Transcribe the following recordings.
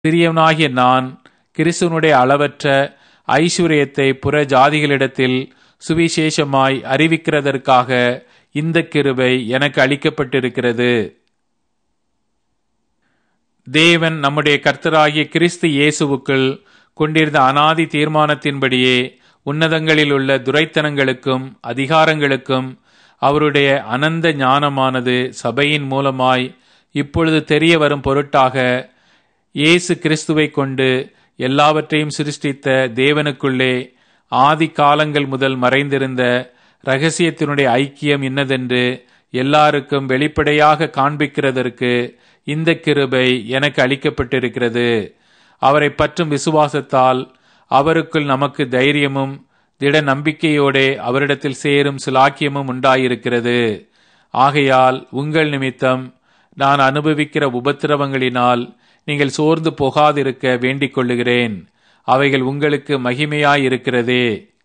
சிறியவனாகிய நான் கிறிஸ்துவனுடைய அளவற்ற ஐஸ்வர்யத்தை புற ஜாதிகளிடத்தில் சுவிசேஷமாய் அறிவிக்கிறதற்காக இந்த கிருபை எனக்கு அளிக்கப்பட்டிருக்கிறது தேவன் நம்முடைய கர்த்தராகிய கிறிஸ்து இயேசுவுக்குள் கொண்டிருந்த அனாதி தீர்மானத்தின்படியே உன்னதங்களில் உள்ள துரைத்தனங்களுக்கும் அதிகாரங்களுக்கும் அவருடைய அனந்த ஞானமானது சபையின் மூலமாய் இப்பொழுது தெரிய வரும் பொருட்டாக இயேசு கிறிஸ்துவை கொண்டு எல்லாவற்றையும் சிருஷ்டித்த தேவனுக்குள்ளே ஆதி காலங்கள் முதல் மறைந்திருந்த ரகசியத்தினுடைய ஐக்கியம் இன்னதென்று எல்லாருக்கும் வெளிப்படையாக காண்பிக்கிறதற்கு இந்த கிருபை எனக்கு அளிக்கப்பட்டிருக்கிறது அவரை பற்றும் விசுவாசத்தால் அவருக்குள் நமக்கு தைரியமும் திட நம்பிக்கையோடே அவரிடத்தில் சேரும் சிலாக்கியமும் உண்டாயிருக்கிறது ஆகையால் உங்கள் நிமித்தம் நான் அனுபவிக்கிற உபத்திரவங்களினால் நீங்கள் சோர்ந்து போகாதிருக்க வேண்டிக் கொள்ளுகிறேன் அவைகள் உங்களுக்கு மகிமையாயிருக்கிறதே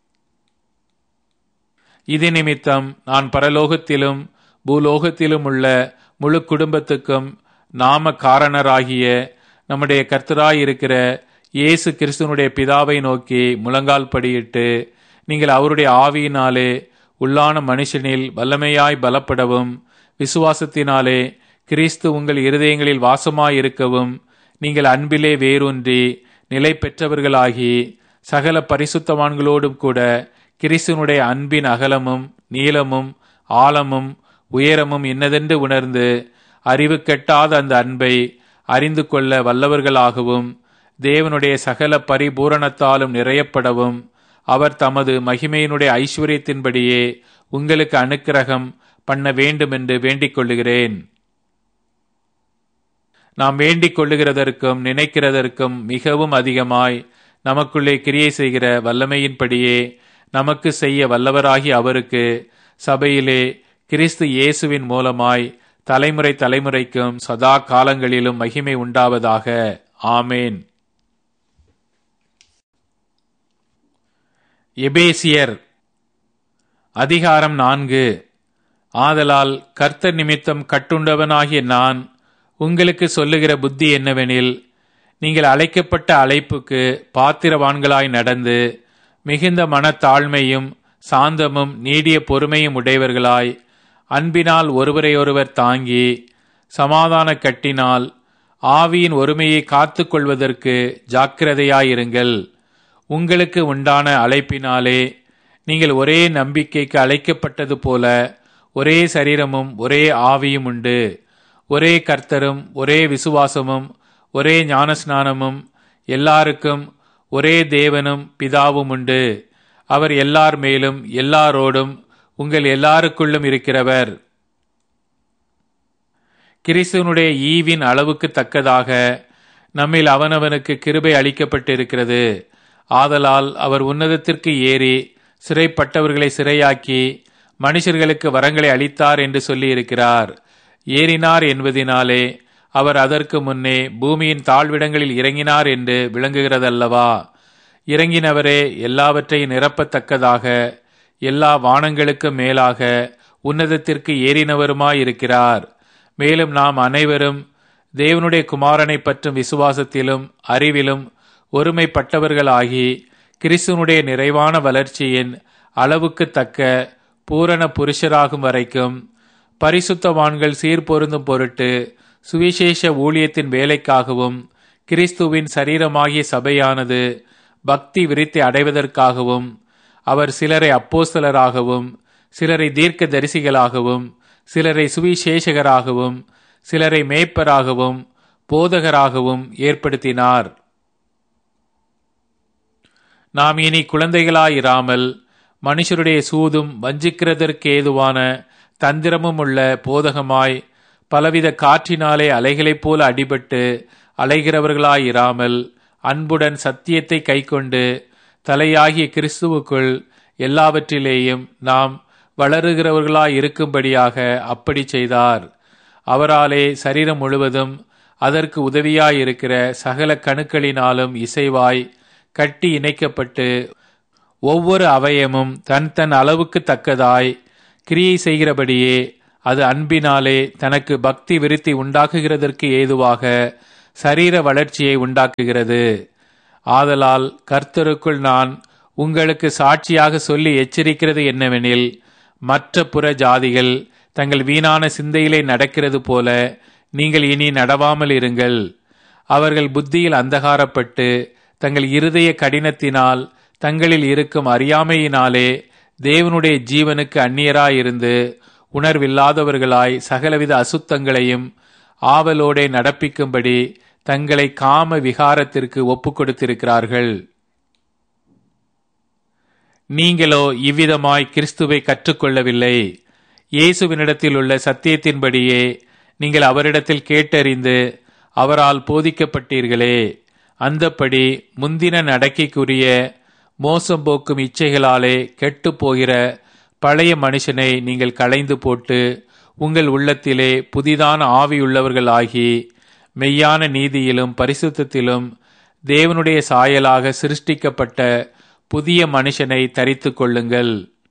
இது நிமித்தம் நான் பரலோகத்திலும் பூலோகத்திலும் உள்ள முழு குடும்பத்துக்கும் நாம காரணராகிய நம்முடைய கர்த்தராயிருக்கிற இயேசு கிறிஸ்துவனுடைய பிதாவை நோக்கி முழங்கால் படியிட்டு நீங்கள் அவருடைய ஆவியினாலே உள்ளான மனுஷனில் வல்லமையாய் பலப்படவும் விசுவாசத்தினாலே கிறிஸ்து உங்கள் இருதயங்களில் வாசமாயிருக்கவும் நீங்கள் அன்பிலே வேரூன்றி நிலை பெற்றவர்களாகி சகல பரிசுத்தவான்களோடும் கூட கிறிஸ்துவனுடைய அன்பின் அகலமும் நீளமும் ஆழமும் உயரமும் இன்னதென்று உணர்ந்து அறிவு கெட்டாத அந்த அன்பை அறிந்து கொள்ள வல்லவர்களாகவும் தேவனுடைய சகல பரிபூரணத்தாலும் நிறையப்படவும் அவர் தமது மகிமையினுடைய ஐஸ்வர்யத்தின்படியே உங்களுக்கு அனுக்கிரகம் பண்ண வேண்டும் என்று வேண்டிக் கொள்ளுகிறேன் நாம் வேண்டிக் கொள்ளுகிறதற்கும் நினைக்கிறதற்கும் மிகவும் அதிகமாய் நமக்குள்ளே கிரியை செய்கிற வல்லமையின்படியே நமக்கு செய்ய வல்லவராகி அவருக்கு சபையிலே கிறிஸ்து இயேசுவின் மூலமாய் தலைமுறை தலைமுறைக்கும் சதா காலங்களிலும் மகிமை உண்டாவதாக ஆமேன் எபேசியர் அதிகாரம் நான்கு ஆதலால் கர்த்தர் நிமித்தம் கட்டுண்டவனாகிய நான் உங்களுக்கு சொல்லுகிற புத்தி என்னவெனில் நீங்கள் அழைக்கப்பட்ட அழைப்புக்கு பாத்திரவான்களாய் நடந்து மிகுந்த மனத்தாழ்மையும் சாந்தமும் நீடிய பொறுமையும் உடையவர்களாய் அன்பினால் ஒருவரையொருவர் தாங்கி சமாதான கட்டினால் ஆவியின் ஒருமையை காத்து கொள்வதற்கு ஜாக்கிரதையாயிருங்கள் உங்களுக்கு உண்டான அழைப்பினாலே நீங்கள் ஒரே நம்பிக்கைக்கு அழைக்கப்பட்டது போல ஒரே சரீரமும் ஒரே ஆவியும் உண்டு ஒரே கர்த்தரும் ஒரே விசுவாசமும் ஒரே ஞானஸ்நானமும் எல்லாருக்கும் ஒரே தேவனும் பிதாவும் உண்டு அவர் எல்லார் மேலும் எல்லாரோடும் உங்கள் எல்லாருக்குள்ளும் இருக்கிறவர் கிறிஸ்துவனுடைய ஈவின் அளவுக்கு தக்கதாக நம்மில் அவனவனுக்கு கிருபை அளிக்கப்பட்டிருக்கிறது ஆதலால் அவர் உன்னதத்திற்கு ஏறி சிறைப்பட்டவர்களை சிறையாக்கி மனுஷர்களுக்கு வரங்களை அளித்தார் என்று சொல்லியிருக்கிறார் ஏறினார் என்பதினாலே அவர் அதற்கு முன்னே பூமியின் தாழ்விடங்களில் இறங்கினார் என்று விளங்குகிறதல்லவா இறங்கினவரே எல்லாவற்றையும் நிரப்பத்தக்கதாக எல்லா வானங்களுக்கும் மேலாக உன்னதத்திற்கு ஏறினவருமாயிருக்கிறார் மேலும் நாம் அனைவரும் தேவனுடைய குமாரனை பற்றும் விசுவாசத்திலும் அறிவிலும் ஒருமைப்பட்டவர்களாகி கிறிஸ்துவனுடைய நிறைவான வளர்ச்சியின் அளவுக்கு தக்க பூரண புருஷராகும் வரைக்கும் பரிசுத்தவான்கள் சீர்பொருந்தும் பொருட்டு சுவிசேஷ ஊழியத்தின் வேலைக்காகவும் கிறிஸ்துவின் சரீரமாகிய சபையானது பக்தி விருத்தி அடைவதற்காகவும் அவர் சிலரை அப்போஸ்தலராகவும் சிலரை தீர்க்க தரிசிகளாகவும் சிலரை சுவிசேஷகராகவும் சிலரை மேய்ப்பராகவும் போதகராகவும் ஏற்படுத்தினார் நாம் இனி குழந்தைகளாயிராமல் மனுஷருடைய சூதும் வஞ்சிக்கிறதற்கு ஏதுவான தந்திரமும் உள்ள போதகமாய் பலவித காற்றினாலே அலைகளைப் போல அடிபட்டு அலைகிறவர்களாயிராமல் அன்புடன் சத்தியத்தை கைக்கொண்டு தலையாகிய கிறிஸ்துவுக்குள் எல்லாவற்றிலேயும் நாம் வளருகிறவர்களாய் இருக்கும்படியாக அப்படி செய்தார் அவராலே சரீரம் முழுவதும் அதற்கு உதவியாயிருக்கிற சகல கணுக்களினாலும் இசைவாய் கட்டி இணைக்கப்பட்டு ஒவ்வொரு அவயமும் தன் தன் அளவுக்கு தக்கதாய் கிரியை செய்கிறபடியே அது அன்பினாலே தனக்கு பக்தி விருத்தி உண்டாக்குகிறதற்கு ஏதுவாக சரீர வளர்ச்சியை உண்டாக்குகிறது ஆதலால் கர்த்தருக்குள் நான் உங்களுக்கு சாட்சியாக சொல்லி எச்சரிக்கிறது என்னவெனில் மற்ற புற ஜாதிகள் தங்கள் வீணான சிந்தையிலே நடக்கிறது போல நீங்கள் இனி நடவாமல் இருங்கள் அவர்கள் புத்தியில் அந்தகாரப்பட்டு தங்கள் இருதய கடினத்தினால் தங்களில் இருக்கும் அறியாமையினாலே தேவனுடைய ஜீவனுக்கு அந்நியராயிருந்து உணர்வில்லாதவர்களாய் சகலவித அசுத்தங்களையும் ஆவலோடே நடப்பிக்கும்படி தங்களை காம விகாரத்திற்கு ஒப்புக் கொடுத்திருக்கிறார்கள் நீங்களோ இவ்விதமாய் கிறிஸ்துவை கற்றுக்கொள்ளவில்லை இயேசுவினிடத்தில் உள்ள சத்தியத்தின்படியே நீங்கள் அவரிடத்தில் கேட்டறிந்து அவரால் போதிக்கப்பட்டீர்களே அந்தப்படி முந்தின நடக்கைக்குரிய மோசம் போக்கும் இச்சைகளாலே கெட்டு போகிற பழைய மனுஷனை நீங்கள் களைந்து போட்டு உங்கள் உள்ளத்திலே புதிதான ஆவியுள்ளவர்கள் ஆகி மெய்யான நீதியிலும் பரிசுத்தத்திலும் தேவனுடைய சாயலாக சிருஷ்டிக்கப்பட்ட புதிய மனுஷனை தரித்து கொள்ளுங்கள்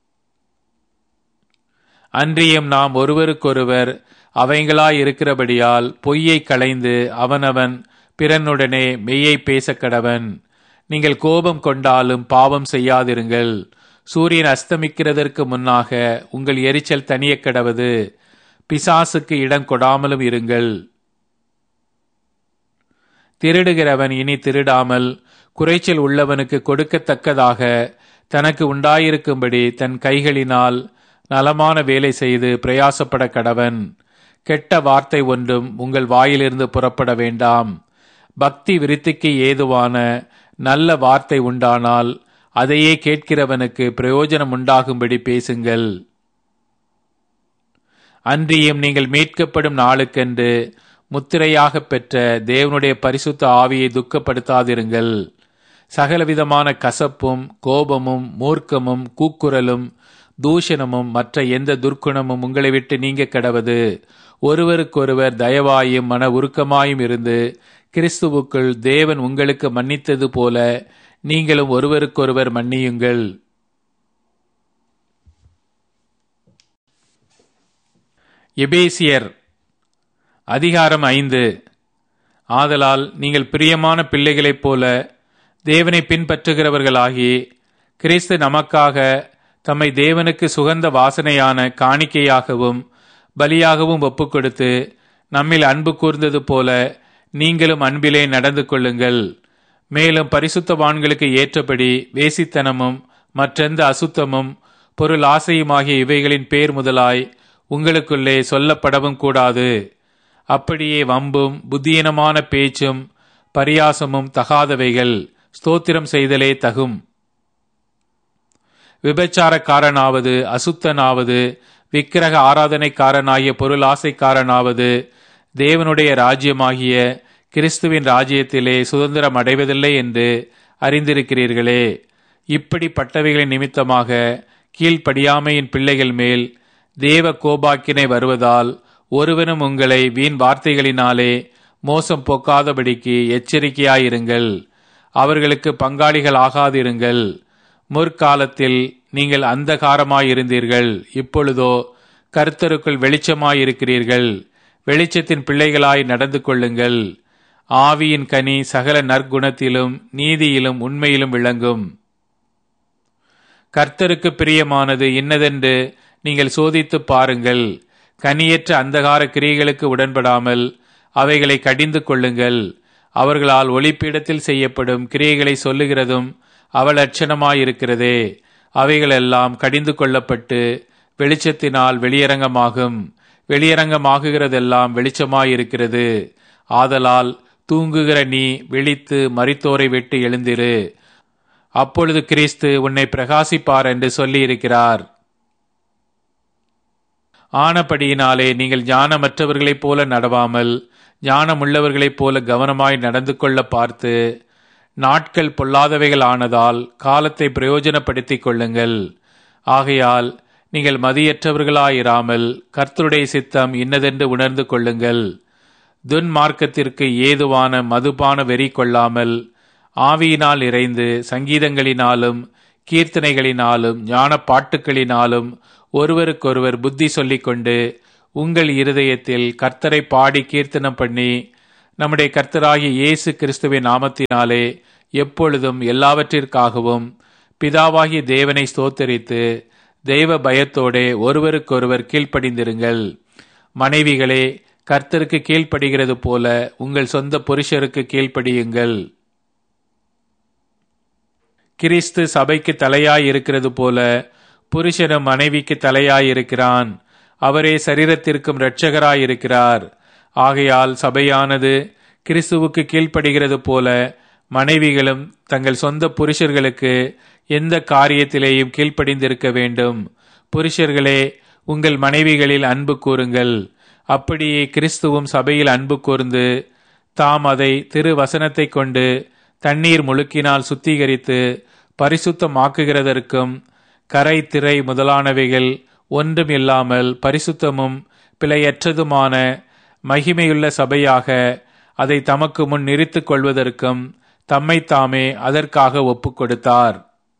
அன்றியும் நாம் ஒருவருக்கொருவர் அவைங்களாய் இருக்கிறபடியால் பொய்யை களைந்து அவனவன் பிறனுடனே மெய்யை பேச கடவன் நீங்கள் கோபம் கொண்டாலும் பாவம் செய்யாதிருங்கள் சூரியன் அஸ்தமிக்கிறதற்கு முன்னாக உங்கள் எரிச்சல் தனிய கடவது பிசாசுக்கு இடம் கொடாமலும் இருங்கள் திருடுகிறவன் இனி திருடாமல் குறைச்சல் உள்ளவனுக்கு கொடுக்கத்தக்கதாக தனக்கு உண்டாயிருக்கும்படி தன் கைகளினால் நலமான வேலை செய்து பிரயாசப்பட கடவன் கெட்ட வார்த்தை ஒன்றும் உங்கள் வாயிலிருந்து புறப்பட வேண்டாம் பக்தி விருத்திக்கு ஏதுவான நல்ல வார்த்தை உண்டானால் அதையே கேட்கிறவனுக்கு பிரயோஜனம் உண்டாகும்படி பேசுங்கள் அன்றியும் நீங்கள் மீட்கப்படும் நாளுக்கென்று முத்திரையாக பெற்ற தேவனுடைய பரிசுத்த ஆவியை துக்கப்படுத்தாதிருங்கள் சகலவிதமான கசப்பும் கோபமும் மூர்க்கமும் கூக்குரலும் தூஷணமும் மற்ற எந்த துர்க்குணமும் உங்களை விட்டு நீங்க கடவது ஒருவருக்கொருவர் தயவாயும் மன உருக்கமாயும் இருந்து கிறிஸ்துவுக்குள் தேவன் உங்களுக்கு மன்னித்தது போல நீங்களும் ஒருவருக்கொருவர் மன்னியுங்கள் எபேசியர் அதிகாரம் ஐந்து ஆதலால் நீங்கள் பிரியமான பிள்ளைகளைப் போல தேவனை பின்பற்றுகிறவர்களாகி கிறிஸ்து நமக்காக தம்மை தேவனுக்கு சுகந்த வாசனையான காணிக்கையாகவும் பலியாகவும் ஒப்புக்கொடுத்து நம்மில் அன்பு கூர்ந்தது போல நீங்களும் அன்பிலே நடந்து கொள்ளுங்கள் மேலும் பரிசுத்தவான்களுக்கு ஏற்றபடி வேசித்தனமும் மற்றெந்த அசுத்தமும் பொருள் ஆசையுமாகிய இவைகளின் பேர் முதலாய் உங்களுக்குள்ளே சொல்லப்படவும் கூடாது அப்படியே வம்பும் புத்தியனமான பேச்சும் பரியாசமும் தகாதவைகள் ஸ்தோத்திரம் செய்தலே தகும் விபச்சாரக்காரனாவது அசுத்தனாவது விக்கிரக ஆராதனைக்காரனாகிய பொருள் ஆசைக்காரனாவது தேவனுடைய ராஜ்யமாகிய கிறிஸ்துவின் ராஜ்யத்திலே சுதந்திரம் அடைவதில்லை என்று அறிந்திருக்கிறீர்களே இப்படிப்பட்டவைகளின் நிமித்தமாக கீழ்ப்படியாமையின் பிள்ளைகள் மேல் தேவ கோபாக்கினை வருவதால் ஒருவனும் உங்களை வீண் வார்த்தைகளினாலே மோசம் போக்காதபடிக்கு எச்சரிக்கையாயிருங்கள் அவர்களுக்கு பங்காளிகள் ஆகாதிருங்கள் முற்காலத்தில் நீங்கள் அந்தகாரமாயிருந்தீர்கள் இப்பொழுதோ கர்த்தருக்குள் வெளிச்சமாயிருக்கிறீர்கள் வெளிச்சத்தின் பிள்ளைகளாய் நடந்து கொள்ளுங்கள் ஆவியின் கனி சகல நற்குணத்திலும் நீதியிலும் உண்மையிலும் விளங்கும் கர்த்தருக்கு பிரியமானது இன்னதென்று நீங்கள் சோதித்து பாருங்கள் கனியற்ற அந்தகார கிரியைகளுக்கு உடன்படாமல் அவைகளை கடிந்து கொள்ளுங்கள் அவர்களால் ஒளிப்பீடத்தில் செய்யப்படும் கிரியைகளை சொல்லுகிறதும் அவலட்சணமாயிருக்கிறதே அவைகளெல்லாம் கடிந்து கொள்ளப்பட்டு வெளிச்சத்தினால் வெளியரங்கமாகும் வெளியரங்கமாகுகிறதெல்லாம் வெளிச்சமாயிருக்கிறது ஆதலால் தூங்குகிற நீ விழித்து மரித்தோரை விட்டு எழுந்திரு அப்பொழுது கிறிஸ்து உன்னை பிரகாசிப்பார் என்று சொல்லியிருக்கிறார் ஆனபடியினாலே நீங்கள் ஞானமற்றவர்களைப் போல நடவாமல் ஞானமுள்ளவர்களைப் போல கவனமாய் நடந்து கொள்ள பார்த்து நாட்கள் பொல்லாதவைகள் ஆனதால் காலத்தை பிரயோஜனப்படுத்திக் கொள்ளுங்கள் ஆகையால் நீங்கள் மதியற்றவர்களாயிராமல் கர்த்தருடைய சித்தம் இன்னதென்று உணர்ந்து கொள்ளுங்கள் துன்மார்க்கத்திற்கு ஏதுவான மதுபான வெறி கொள்ளாமல் ஆவியினால் இறைந்து சங்கீதங்களினாலும் கீர்த்தனைகளினாலும் ஞான பாட்டுக்களினாலும் ஒருவருக்கொருவர் புத்தி சொல்லிக்கொண்டு உங்கள் இருதயத்தில் கர்த்தரை பாடி கீர்த்தனம் பண்ணி நம்முடைய கர்த்தராகிய இயேசு கிறிஸ்துவின் நாமத்தினாலே எப்பொழுதும் எல்லாவற்றிற்காகவும் பிதாவாகிய தேவனை ஸ்தோத்தரித்து தெய்வ பயத்தோடே ஒருவருக்கொருவர் கீழ்ப்படிந்திருங்கள் மனைவிகளே கர்த்தருக்கு கீழ்ப்படுகிறது போல உங்கள் சொந்த புருஷருக்கு கீழ்ப்படியுங்கள் கிறிஸ்து சபைக்கு தலையாய் இருக்கிறது போல புருஷனும் மனைவிக்கு தலையாய் இருக்கிறான் அவரே சரீரத்திற்கும் இரட்சகராய் இருக்கிறார் ஆகையால் சபையானது கிறிஸ்துவுக்கு கீழ்ப்படுகிறது போல மனைவிகளும் தங்கள் சொந்த புருஷர்களுக்கு எந்த காரியத்திலேயும் கீழ்ப்படிந்திருக்க வேண்டும் புருஷர்களே உங்கள் மனைவிகளில் அன்பு கூறுங்கள் அப்படியே கிறிஸ்துவும் சபையில் அன்பு கூர்ந்து தாம் அதை திரு வசனத்தை கொண்டு தண்ணீர் முழுக்கினால் சுத்திகரித்து பரிசுத்தமாக்குகிறதற்கும் கரை திரை முதலானவைகள் ஒன்றும் இல்லாமல் பரிசுத்தமும் பிழையற்றதுமான மகிமையுள்ள சபையாக அதை தமக்கு முன் நிறுத்திக் கொள்வதற்கும் தம்மைத்தாமே அதற்காக ஒப்புக் கொடுத்தார்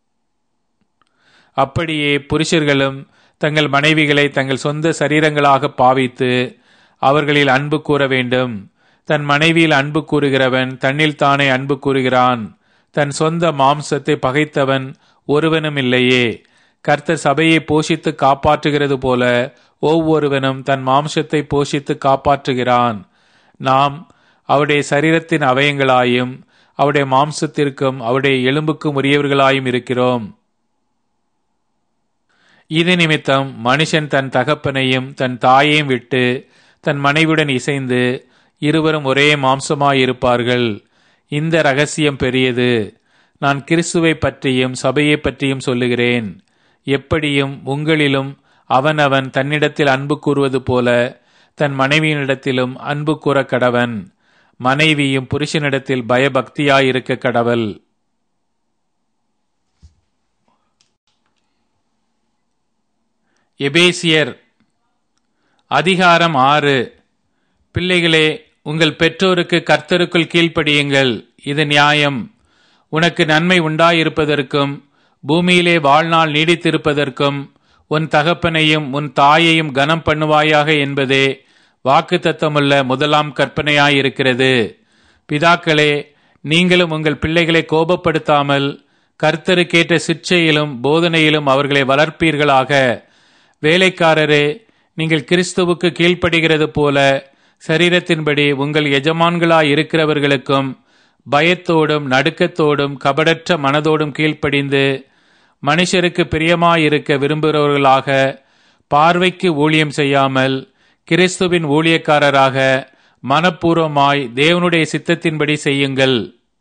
அப்படியே புருஷர்களும் தங்கள் மனைவிகளை தங்கள் சொந்த சரீரங்களாக பாவித்து அவர்களில் அன்பு கூற வேண்டும் தன் மனைவியில் அன்பு கூறுகிறவன் தன்னில் தானே அன்பு கூறுகிறான் தன் சொந்த மாம்சத்தை பகைத்தவன் ஒருவனும் இல்லையே கர்த்தர் சபையை போஷித்து காப்பாற்றுகிறது போல ஒவ்வொருவனும் தன் மாம்சத்தை போஷித்து காப்பாற்றுகிறான் நாம் அவருடைய சரீரத்தின் அவயங்களாயும் அவருடைய மாம்சத்திற்கும் அவருடைய எலும்புக்கும் உரியவர்களாயும் இருக்கிறோம் இது நிமித்தம் மனுஷன் தன் தகப்பனையும் தன் தாயையும் விட்டு தன் மனைவியுடன் இசைந்து இருவரும் ஒரே மாம்சமாயிருப்பார்கள் இந்த ரகசியம் பெரியது நான் கிறிஸ்துவை பற்றியும் சபையை பற்றியும் சொல்லுகிறேன் எப்படியும் உங்களிலும் அவனவன் தன்னிடத்தில் அன்பு கூறுவது போல தன் மனைவியினிடத்திலும் அன்பு கூற கடவன் மனைவியும் புருஷனிடத்தில் பயபக்தியாயிருக்க கடவள் எபேசியர் அதிகாரம் ஆறு பிள்ளைகளே உங்கள் பெற்றோருக்கு கர்த்தருக்குள் கீழ்ப்படியுங்கள் இது நியாயம் உனக்கு நன்மை உண்டாயிருப்பதற்கும் பூமியிலே வாழ்நாள் நீடித்திருப்பதற்கும் உன் தகப்பனையும் உன் தாயையும் கனம் பண்ணுவாயாக என்பதே வாக்கு தத்தமுள்ள முதலாம் கற்பனையாயிருக்கிறது பிதாக்களே நீங்களும் உங்கள் பிள்ளைகளை கோபப்படுத்தாமல் கர்த்தருக்கேற்ற சிற்சையிலும் போதனையிலும் அவர்களை வளர்ப்பீர்களாக வேலைக்காரரே நீங்கள் கிறிஸ்துவுக்கு கீழ்ப்படுகிறது போல சரீரத்தின்படி உங்கள் எஜமான்களாய் இருக்கிறவர்களுக்கும் பயத்தோடும் நடுக்கத்தோடும் கபடற்ற மனதோடும் கீழ்ப்படிந்து மனுஷருக்கு பிரியமாயிருக்க விரும்புகிறவர்களாக பார்வைக்கு ஊழியம் செய்யாமல் கிறிஸ்துவின் ஊழியக்காரராக மனப்பூர்வமாய் தேவனுடைய சித்தத்தின்படி செய்யுங்கள்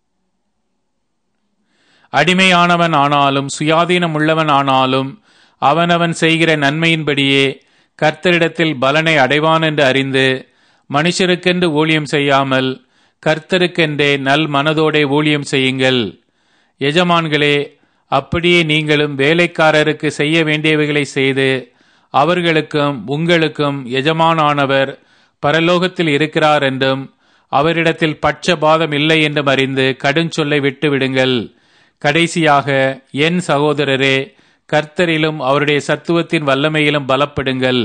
அடிமையானவன் ஆனாலும் சுயாதீனம் உள்ளவன் ஆனாலும் அவனவன் செய்கிற நன்மையின்படியே கர்த்தரிடத்தில் பலனை அடைவான் என்று அறிந்து மனுஷருக்கென்று ஊழியம் செய்யாமல் கர்த்தருக்கென்றே நல் மனதோடே ஊழியம் செய்யுங்கள் எஜமான்களே அப்படியே நீங்களும் வேலைக்காரருக்கு செய்ய வேண்டியவைகளை செய்து அவர்களுக்கும் உங்களுக்கும் எஜமானானவர் பரலோகத்தில் இருக்கிறார் என்றும் அவரிடத்தில் பட்சபாதம் இல்லை என்றும் அறிந்து கடுஞ்சொல்லை விட்டு விடுங்கள் கடைசியாக என் சகோதரரே கர்த்தரிலும் அவருடைய சத்துவத்தின் வல்லமையிலும் பலப்படுங்கள்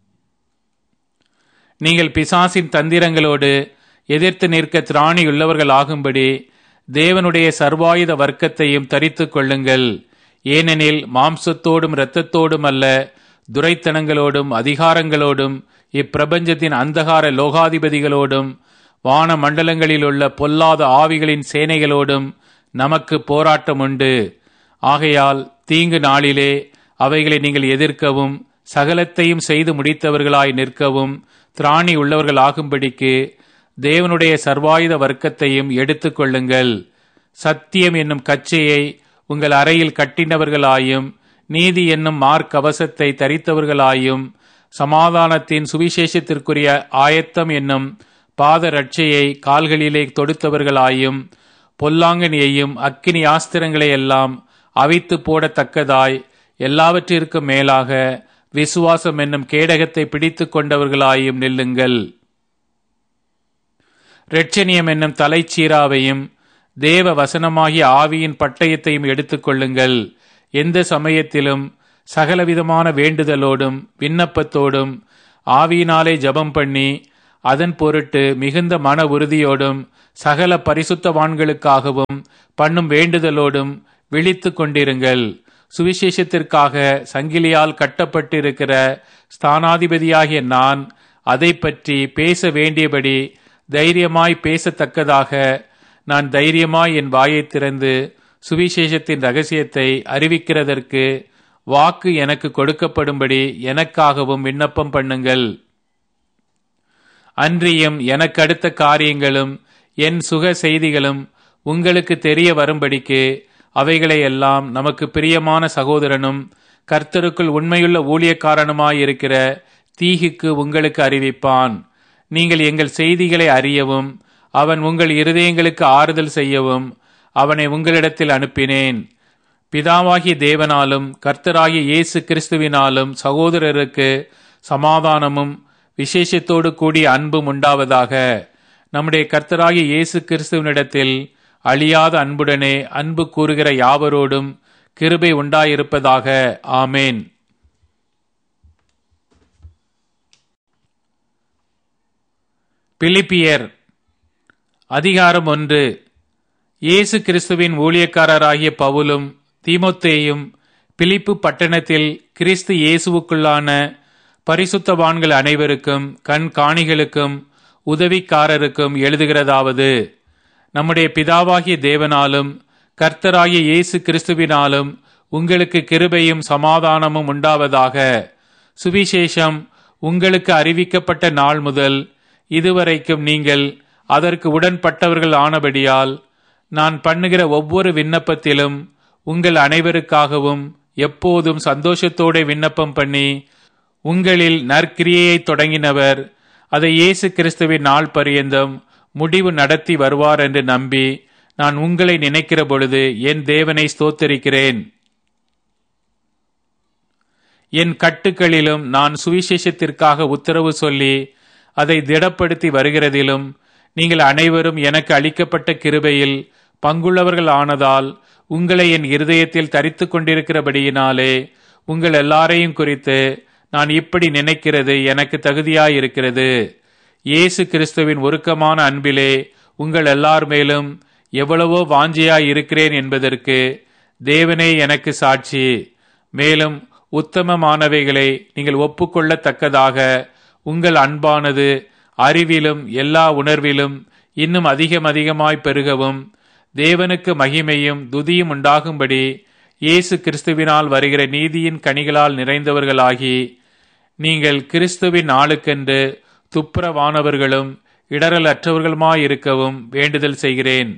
நீங்கள் பிசாசின் தந்திரங்களோடு எதிர்த்து நிற்க திராணியுள்ளவர்கள் ஆகும்படி தேவனுடைய சர்வாயுத வர்க்கத்தையும் தரித்துக் கொள்ளுங்கள் ஏனெனில் மாம்சத்தோடும் இரத்தத்தோடும் அல்ல துரைத்தனங்களோடும் அதிகாரங்களோடும் இப்பிரபஞ்சத்தின் அந்தகார லோகாதிபதிகளோடும் வான மண்டலங்களில் உள்ள பொல்லாத ஆவிகளின் சேனைகளோடும் நமக்கு போராட்டம் உண்டு ஆகையால் தீங்கு நாளிலே அவைகளை நீங்கள் எதிர்க்கவும் சகலத்தையும் செய்து முடித்தவர்களாய் நிற்கவும் திராணி உள்ளவர்கள் ஆகும்படிக்கு தேவனுடைய சர்வாயுத வர்க்கத்தையும் எடுத்துக்கொள்ளுங்கள் சத்தியம் என்னும் கச்சையை உங்கள் அறையில் கட்டினவர்களாயும் நீதி என்னும் மார்க்கவசத்தை தரித்தவர்களாயும் சமாதானத்தின் சுவிசேஷத்திற்குரிய ஆயத்தம் என்னும் பாத ரட்சையை கால்களிலே தொடுத்தவர்களாயும் பொல்லாங்கனியையும் அக்கினி ஆஸ்திரங்களை எல்லாம் அவித்து போடத்தக்கதாய் எல்லாவற்றிற்கும் மேலாக விசுவாசம் என்னும் கேடகத்தை பிடித்துக் கொண்டவர்களாயும் நில்லுங்கள் ரெட்சனியம் என்னும் தலைச்சீராவையும் தேவ வசனமாகிய ஆவியின் பட்டயத்தையும் எடுத்துக்கொள்ளுங்கள் எந்த சமயத்திலும் சகலவிதமான வேண்டுதலோடும் விண்ணப்பத்தோடும் ஆவியினாலே ஜபம் பண்ணி அதன் பொருட்டு மிகுந்த மன உறுதியோடும் சகல பரிசுத்தவான்களுக்காகவும் பண்ணும் வேண்டுதலோடும் விழித்து கொண்டிருங்கள் சுவிசேஷத்திற்காக சங்கிலியால் கட்டப்பட்டிருக்கிற ஸ்தானாதிபதியாகிய நான் அதை பற்றி பேச வேண்டியபடி தைரியமாய் பேசத்தக்கதாக நான் தைரியமாய் என் வாயை திறந்து சுவிசேஷத்தின் ரகசியத்தை அறிவிக்கிறதற்கு வாக்கு எனக்கு கொடுக்கப்படும்படி எனக்காகவும் விண்ணப்பம் பண்ணுங்கள் அன்றியும் எனக்கு அடுத்த காரியங்களும் என் சுக செய்திகளும் உங்களுக்கு தெரிய வரும்படிக்கு அவைகளை எல்லாம் நமக்கு பிரியமான சகோதரனும் கர்த்தருக்குள் உண்மையுள்ள ஊழியக்காரனுமாயிருக்கிற தீகுக்கு உங்களுக்கு அறிவிப்பான் நீங்கள் எங்கள் செய்திகளை அறியவும் அவன் உங்கள் இருதயங்களுக்கு ஆறுதல் செய்யவும் அவனை உங்களிடத்தில் அனுப்பினேன் பிதாவாகிய தேவனாலும் கர்த்தராகிய இயேசு கிறிஸ்துவினாலும் சகோதரருக்கு சமாதானமும் விசேஷத்தோடு கூடிய அன்பும் உண்டாவதாக நம்முடைய கர்த்தராகிய இயேசு கிறிஸ்துவனிடத்தில் அழியாத அன்புடனே அன்பு கூறுகிற யாவரோடும் கிருபை உண்டாயிருப்பதாக ஆமேன் பிலிப்பியர் அதிகாரம் ஒன்று இயேசு கிறிஸ்துவின் ஊழியக்காரராகிய பவுலும் தீமோத்தேயும் பிலிப்பு பட்டணத்தில் கிறிஸ்து இயேசுவுக்குள்ளான பரிசுத்தவான்கள் அனைவருக்கும் கண் காணிகளுக்கும் உதவிக்காரருக்கும் எழுதுகிறதாவது நம்முடைய பிதாவாகிய தேவனாலும் கர்த்தராகிய இயேசு கிறிஸ்துவினாலும் உங்களுக்கு கிருபையும் சமாதானமும் உண்டாவதாக சுவிசேஷம் உங்களுக்கு அறிவிக்கப்பட்ட நாள் முதல் இதுவரைக்கும் நீங்கள் அதற்கு உடன்பட்டவர்கள் ஆனபடியால் நான் பண்ணுகிற ஒவ்வொரு விண்ணப்பத்திலும் உங்கள் அனைவருக்காகவும் எப்போதும் சந்தோஷத்தோட விண்ணப்பம் பண்ணி உங்களில் நற்கிரியையை தொடங்கினவர் அதை இயேசு கிறிஸ்துவின் நாள் பரியந்தம் முடிவு நடத்தி வருவார் என்று நம்பி நான் உங்களை நினைக்கிற பொழுது என் தேவனை ஸ்தோத்தரிக்கிறேன் என் கட்டுக்களிலும் நான் சுவிசேஷத்திற்காக உத்தரவு சொல்லி அதை திடப்படுத்தி வருகிறதிலும் நீங்கள் அனைவரும் எனக்கு அளிக்கப்பட்ட கிருபையில் பங்குள்ளவர்கள் ஆனதால் உங்களை என் இருதயத்தில் தரித்து கொண்டிருக்கிறபடியினாலே உங்கள் எல்லாரையும் குறித்து நான் இப்படி நினைக்கிறது எனக்கு தகுதியாயிருக்கிறது இயேசு கிறிஸ்துவின் உருக்கமான அன்பிலே உங்கள் எல்லார் மேலும் எவ்வளவோ வாஞ்சியாய் இருக்கிறேன் என்பதற்கு தேவனே எனக்கு சாட்சி மேலும் உத்தமமானவைகளை நீங்கள் ஒப்புக்கொள்ளத்தக்கதாக உங்கள் அன்பானது அறிவிலும் எல்லா உணர்விலும் இன்னும் அதிகம் அதிகமாய் பெருகவும் தேவனுக்கு மகிமையும் துதியும் உண்டாகும்படி இயேசு கிறிஸ்துவினால் வருகிற நீதியின் கனிகளால் நிறைந்தவர்களாகி நீங்கள் கிறிஸ்துவின் நாளுக்கென்று துப்புரவானவர்களும் இடரலற்றவர்களுமாயிருக்கவும் வேண்டுதல் செய்கிறேன்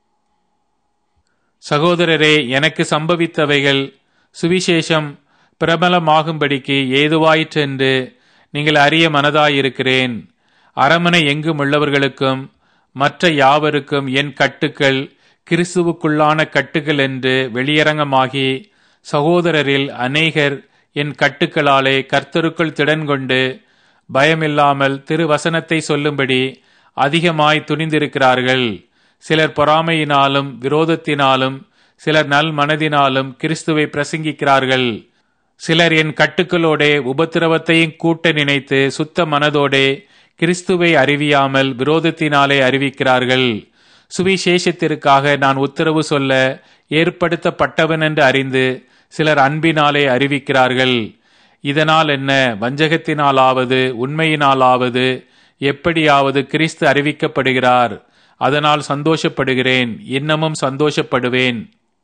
சகோதரரே எனக்கு சம்பவித்தவைகள் சுவிசேஷம் பிரபலமாகும்படிக்கு ஏதுவாயிற்றென்று நீங்கள் அறிய மனதாயிருக்கிறேன் அரமனை எங்கும் உள்ளவர்களுக்கும் மற்ற யாவருக்கும் என் கட்டுக்கள் கிறிஸ்துவுக்குள்ளான கட்டுகள் என்று வெளியரங்கமாகி சகோதரரில் அநேகர் என் கட்டுக்களாலே கர்த்தருக்குள் திடன் கொண்டு பயமில்லாமல் திருவசனத்தை சொல்லும்படி அதிகமாய் துணிந்திருக்கிறார்கள் சிலர் பொறாமையினாலும் விரோதத்தினாலும் சிலர் நல் மனதினாலும் கிறிஸ்துவை பிரசங்கிக்கிறார்கள் சிலர் என் கட்டுக்களோடே உபத்திரவத்தையும் கூட்ட நினைத்து சுத்த மனதோடே கிறிஸ்துவை அறிவியாமல் விரோதத்தினாலே அறிவிக்கிறார்கள் சுவிசேஷத்திற்காக நான் உத்தரவு சொல்ல ஏற்படுத்தப்பட்டவன் என்று அறிந்து சிலர் அன்பினாலே அறிவிக்கிறார்கள் இதனால் என்ன வஞ்சகத்தினாலாவது உண்மையினாலாவது எப்படியாவது கிறிஸ்து அறிவிக்கப்படுகிறார் அதனால் சந்தோஷப்படுகிறேன் இன்னமும் சந்தோஷப்படுவேன்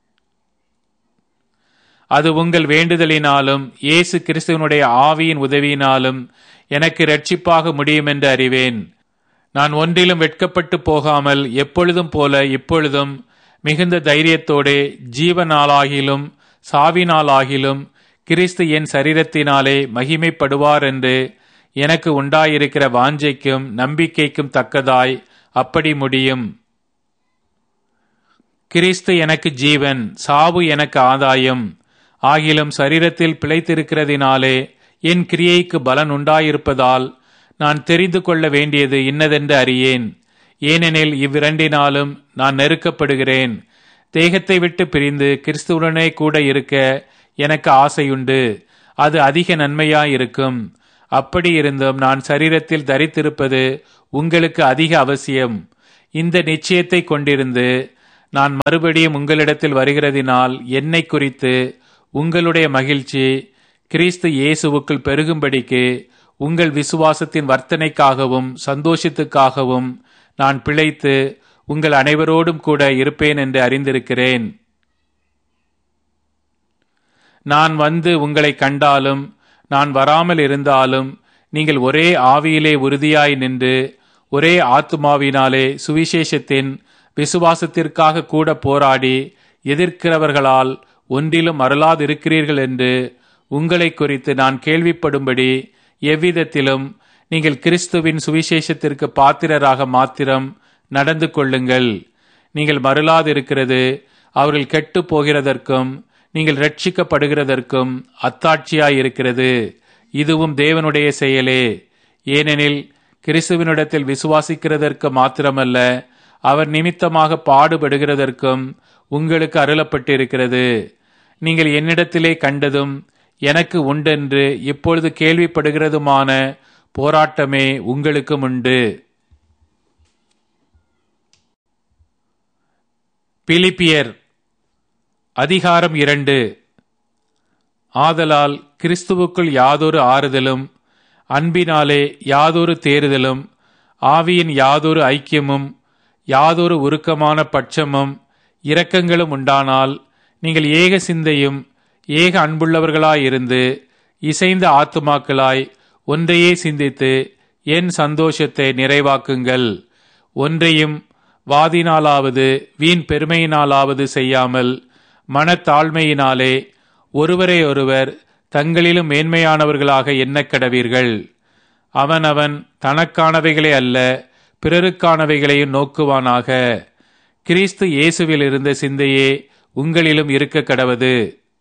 அது உங்கள் வேண்டுதலினாலும் இயேசு கிறிஸ்துவனுடைய ஆவியின் உதவியினாலும் எனக்கு ரட்சிப்பாக முடியும் என்று அறிவேன் நான் ஒன்றிலும் வெட்கப்பட்டு போகாமல் எப்பொழுதும் போல இப்பொழுதும் மிகுந்த தைரியத்தோடே ஜீவனாலாகிலும் சாவினாலாகிலும் கிறிஸ்து என் சரீரத்தினாலே மகிமைப்படுவார் என்று எனக்கு உண்டாயிருக்கிற வாஞ்சைக்கும் நம்பிக்கைக்கும் தக்கதாய் அப்படி முடியும் கிறிஸ்து எனக்கு ஜீவன் சாவு எனக்கு ஆதாயம் ஆகிலும் சரீரத்தில் பிழைத்திருக்கிறதினாலே என் கிரியைக்கு பலன் உண்டாயிருப்பதால் நான் தெரிந்து கொள்ள வேண்டியது இன்னதென்று அறியேன் ஏனெனில் இவ்விரண்டினாலும் நான் நெருக்கப்படுகிறேன் தேகத்தை விட்டு பிரிந்து கிறிஸ்துவுடனே கூட இருக்க எனக்கு ஆசையுண்டு அது அதிக நன்மையாயிருக்கும் அப்படி இருந்தும் நான் சரீரத்தில் தரித்திருப்பது உங்களுக்கு அதிக அவசியம் இந்த நிச்சயத்தை கொண்டிருந்து நான் மறுபடியும் உங்களிடத்தில் வருகிறதினால் என்னை குறித்து உங்களுடைய மகிழ்ச்சி கிறிஸ்து இயேசுவுக்குள் பெருகும்படிக்கு உங்கள் விசுவாசத்தின் வர்த்தனைக்காகவும் சந்தோஷத்துக்காகவும் நான் பிழைத்து உங்கள் அனைவரோடும் கூட இருப்பேன் என்று அறிந்திருக்கிறேன் நான் வந்து உங்களை கண்டாலும் நான் வராமல் இருந்தாலும் நீங்கள் ஒரே ஆவியிலே உறுதியாய் நின்று ஒரே ஆத்துமாவினாலே சுவிசேஷத்தின் விசுவாசத்திற்காக கூட போராடி எதிர்க்கிறவர்களால் ஒன்றிலும் மறலாதிருக்கிறீர்கள் என்று உங்களை குறித்து நான் கேள்விப்படும்படி எவ்விதத்திலும் நீங்கள் கிறிஸ்துவின் சுவிசேஷத்திற்கு பாத்திரராக மாத்திரம் நடந்து கொள்ளுங்கள் நீங்கள் மறுலாதிருக்கிறது அவர்கள் கெட்டு போகிறதற்கும் நீங்கள் ரட்சிக்கப்படுகிறதற்கும் அத்தாட்சியாயிருக்கிறது இதுவும் தேவனுடைய செயலே ஏனெனில் கிறிஸ்துவனிடத்தில் விசுவாசிக்கிறதற்கு மாத்திரமல்ல அவர் நிமித்தமாக பாடுபடுகிறதற்கும் உங்களுக்கு அருளப்பட்டிருக்கிறது நீங்கள் என்னிடத்திலே கண்டதும் எனக்கு உண்டென்று இப்பொழுது கேள்விப்படுகிறதுமான போராட்டமே உங்களுக்கும் உண்டு பிலிப்பியர் அதிகாரம் இரண்டு ஆதலால் கிறிஸ்துவுக்குள் யாதொரு ஆறுதலும் அன்பினாலே யாதொரு தேறுதலும் ஆவியின் யாதொரு ஐக்கியமும் யாதொரு உருக்கமான பட்சமும் இரக்கங்களும் உண்டானால் நீங்கள் ஏக சிந்தையும் ஏக அன்புள்ளவர்களாயிருந்து இசைந்த ஆத்துமாக்களாய் ஒன்றையே சிந்தித்து என் சந்தோஷத்தை நிறைவாக்குங்கள் ஒன்றையும் வாதினாலாவது வீண் பெருமையினாலாவது செய்யாமல் மனத்தாழ்மையினாலே ஒருவரை ஒருவர் தங்களிலும் மேன்மையானவர்களாக எண்ணக் கடவீர்கள் அவனவன் தனக்கானவைகளே அல்ல பிறருக்கானவைகளையும் நோக்குவானாக கிறிஸ்து இயேசுவில் இருந்த சிந்தையே உங்களிலும் இருக்க கடவது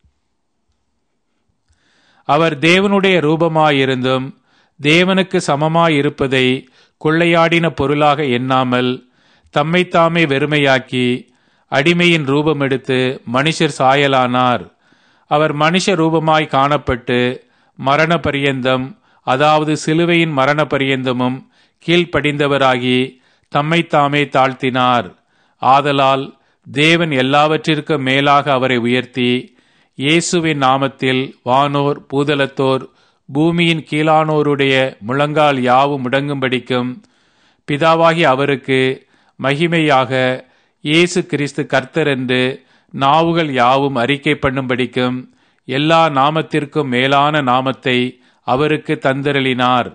அவர் தேவனுடைய ரூபமாயிருந்தும் தேவனுக்கு சமமாயிருப்பதை கொள்ளையாடின பொருளாக எண்ணாமல் தம்மைத்தாமே வெறுமையாக்கி அடிமையின் ரூபம் எடுத்து மனுஷர் சாயலானார் அவர் மனுஷ ரூபமாய் காணப்பட்டு மரண பரியந்தம் அதாவது சிலுவையின் மரண பரியந்தமும் கீழ்ப்படிந்தவராகி தம்மைத்தாமே தாழ்த்தினார் ஆதலால் தேவன் எல்லாவற்றிற்கும் மேலாக அவரை உயர்த்தி இயேசுவின் நாமத்தில் வானோர் பூதலத்தோர் பூமியின் கீழானோருடைய முழங்கால் யாவும் முடங்கும்படிக்கும் பிதாவாகி அவருக்கு மகிமையாக இயேசு கிறிஸ்து கர்த்தர் என்று நாவுகள் யாவும் அறிக்கை பண்ணும்படிக்கும் எல்லா நாமத்திற்கும் மேலான நாமத்தை அவருக்கு தந்தரளினார்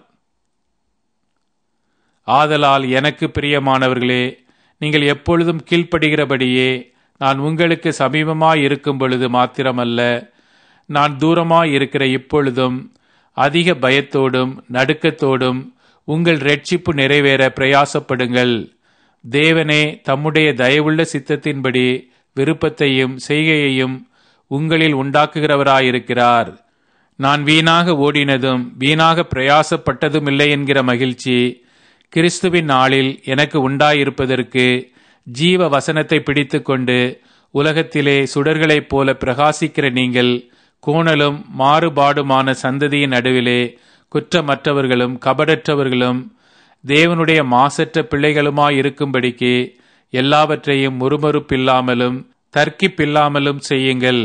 ஆதலால் எனக்கு பிரியமானவர்களே நீங்கள் எப்பொழுதும் கீழ்ப்படுகிறபடியே நான் உங்களுக்கு சமீபமாய் இருக்கும் பொழுது மாத்திரமல்ல நான் தூரமாய் இருக்கிற இப்பொழுதும் அதிக பயத்தோடும் நடுக்கத்தோடும் உங்கள் ரட்சிப்பு நிறைவேற பிரயாசப்படுங்கள் தேவனே தம்முடைய தயவுள்ள சித்தத்தின்படி விருப்பத்தையும் செய்கையையும் உங்களில் உண்டாக்குகிறவராயிருக்கிறார் நான் வீணாக ஓடினதும் வீணாக பிரயாசப்பட்டதும் இல்லை என்கிற மகிழ்ச்சி கிறிஸ்துவின் நாளில் எனக்கு உண்டாயிருப்பதற்கு ஜீவ வசனத்தை பிடித்துக்கொண்டு உலகத்திலே சுடர்களைப் போல பிரகாசிக்கிற நீங்கள் கோணலும் மாறுபாடுமான சந்ததியின் நடுவிலே குற்றமற்றவர்களும் கபடற்றவர்களும் தேவனுடைய மாசற்ற பிள்ளைகளுமாயிருக்கும்படிக்கு எல்லாவற்றையும் முறுமுறுப்பில்லாமலும் தர்க்கிப்பில்லாமலும் செய்யுங்கள்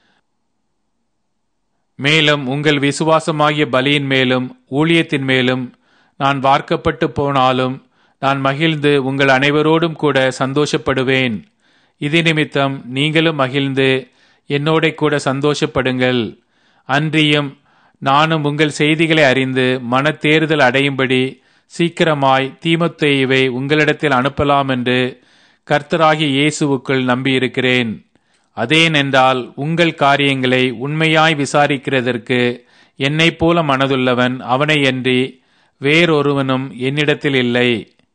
மேலும் உங்கள் விசுவாசமாகிய பலியின் மேலும் ஊழியத்தின் மேலும் நான் வார்க்கப்பட்டு போனாலும் நான் மகிழ்ந்து உங்கள் அனைவரோடும் கூட சந்தோஷப்படுவேன் இது நிமித்தம் நீங்களும் மகிழ்ந்து என்னோட கூட சந்தோஷப்படுங்கள் அன்றியும் நானும் உங்கள் செய்திகளை அறிந்து மனத்தேறுதல் அடையும்படி சீக்கிரமாய் தீமத்தேயுவை உங்களிடத்தில் அனுப்பலாம் என்று கர்த்தராகிய இயேசுவுக்குள் நம்பியிருக்கிறேன் அதேனென்றால் உங்கள் காரியங்களை உண்மையாய் விசாரிக்கிறதற்கு என்னைப் போல மனதுள்ளவன் அவனையன்றி வேறொருவனும் என்னிடத்தில் இல்லை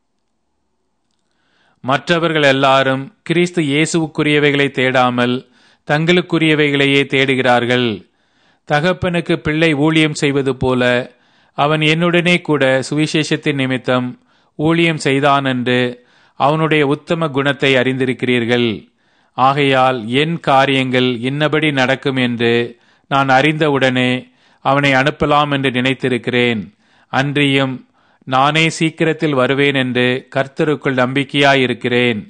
மற்றவர்கள் எல்லாரும் கிறிஸ்து இயேசுவுக்குரியவைகளை தேடாமல் தங்களுக்குரியவைகளையே தேடுகிறார்கள் தகப்பனுக்கு பிள்ளை ஊழியம் செய்வது போல அவன் என்னுடனே கூட சுவிசேஷத்தின் நிமித்தம் ஊழியம் செய்தான் என்று அவனுடைய உத்தம குணத்தை அறிந்திருக்கிறீர்கள் ஆகையால் என் காரியங்கள் இன்னபடி நடக்கும் என்று நான் அறிந்தவுடனே அவனை அனுப்பலாம் என்று நினைத்திருக்கிறேன் அன்றியும் நானே சீக்கிரத்தில் வருவேன் என்று கர்த்தருக்குள் நம்பிக்கையாயிருக்கிறேன்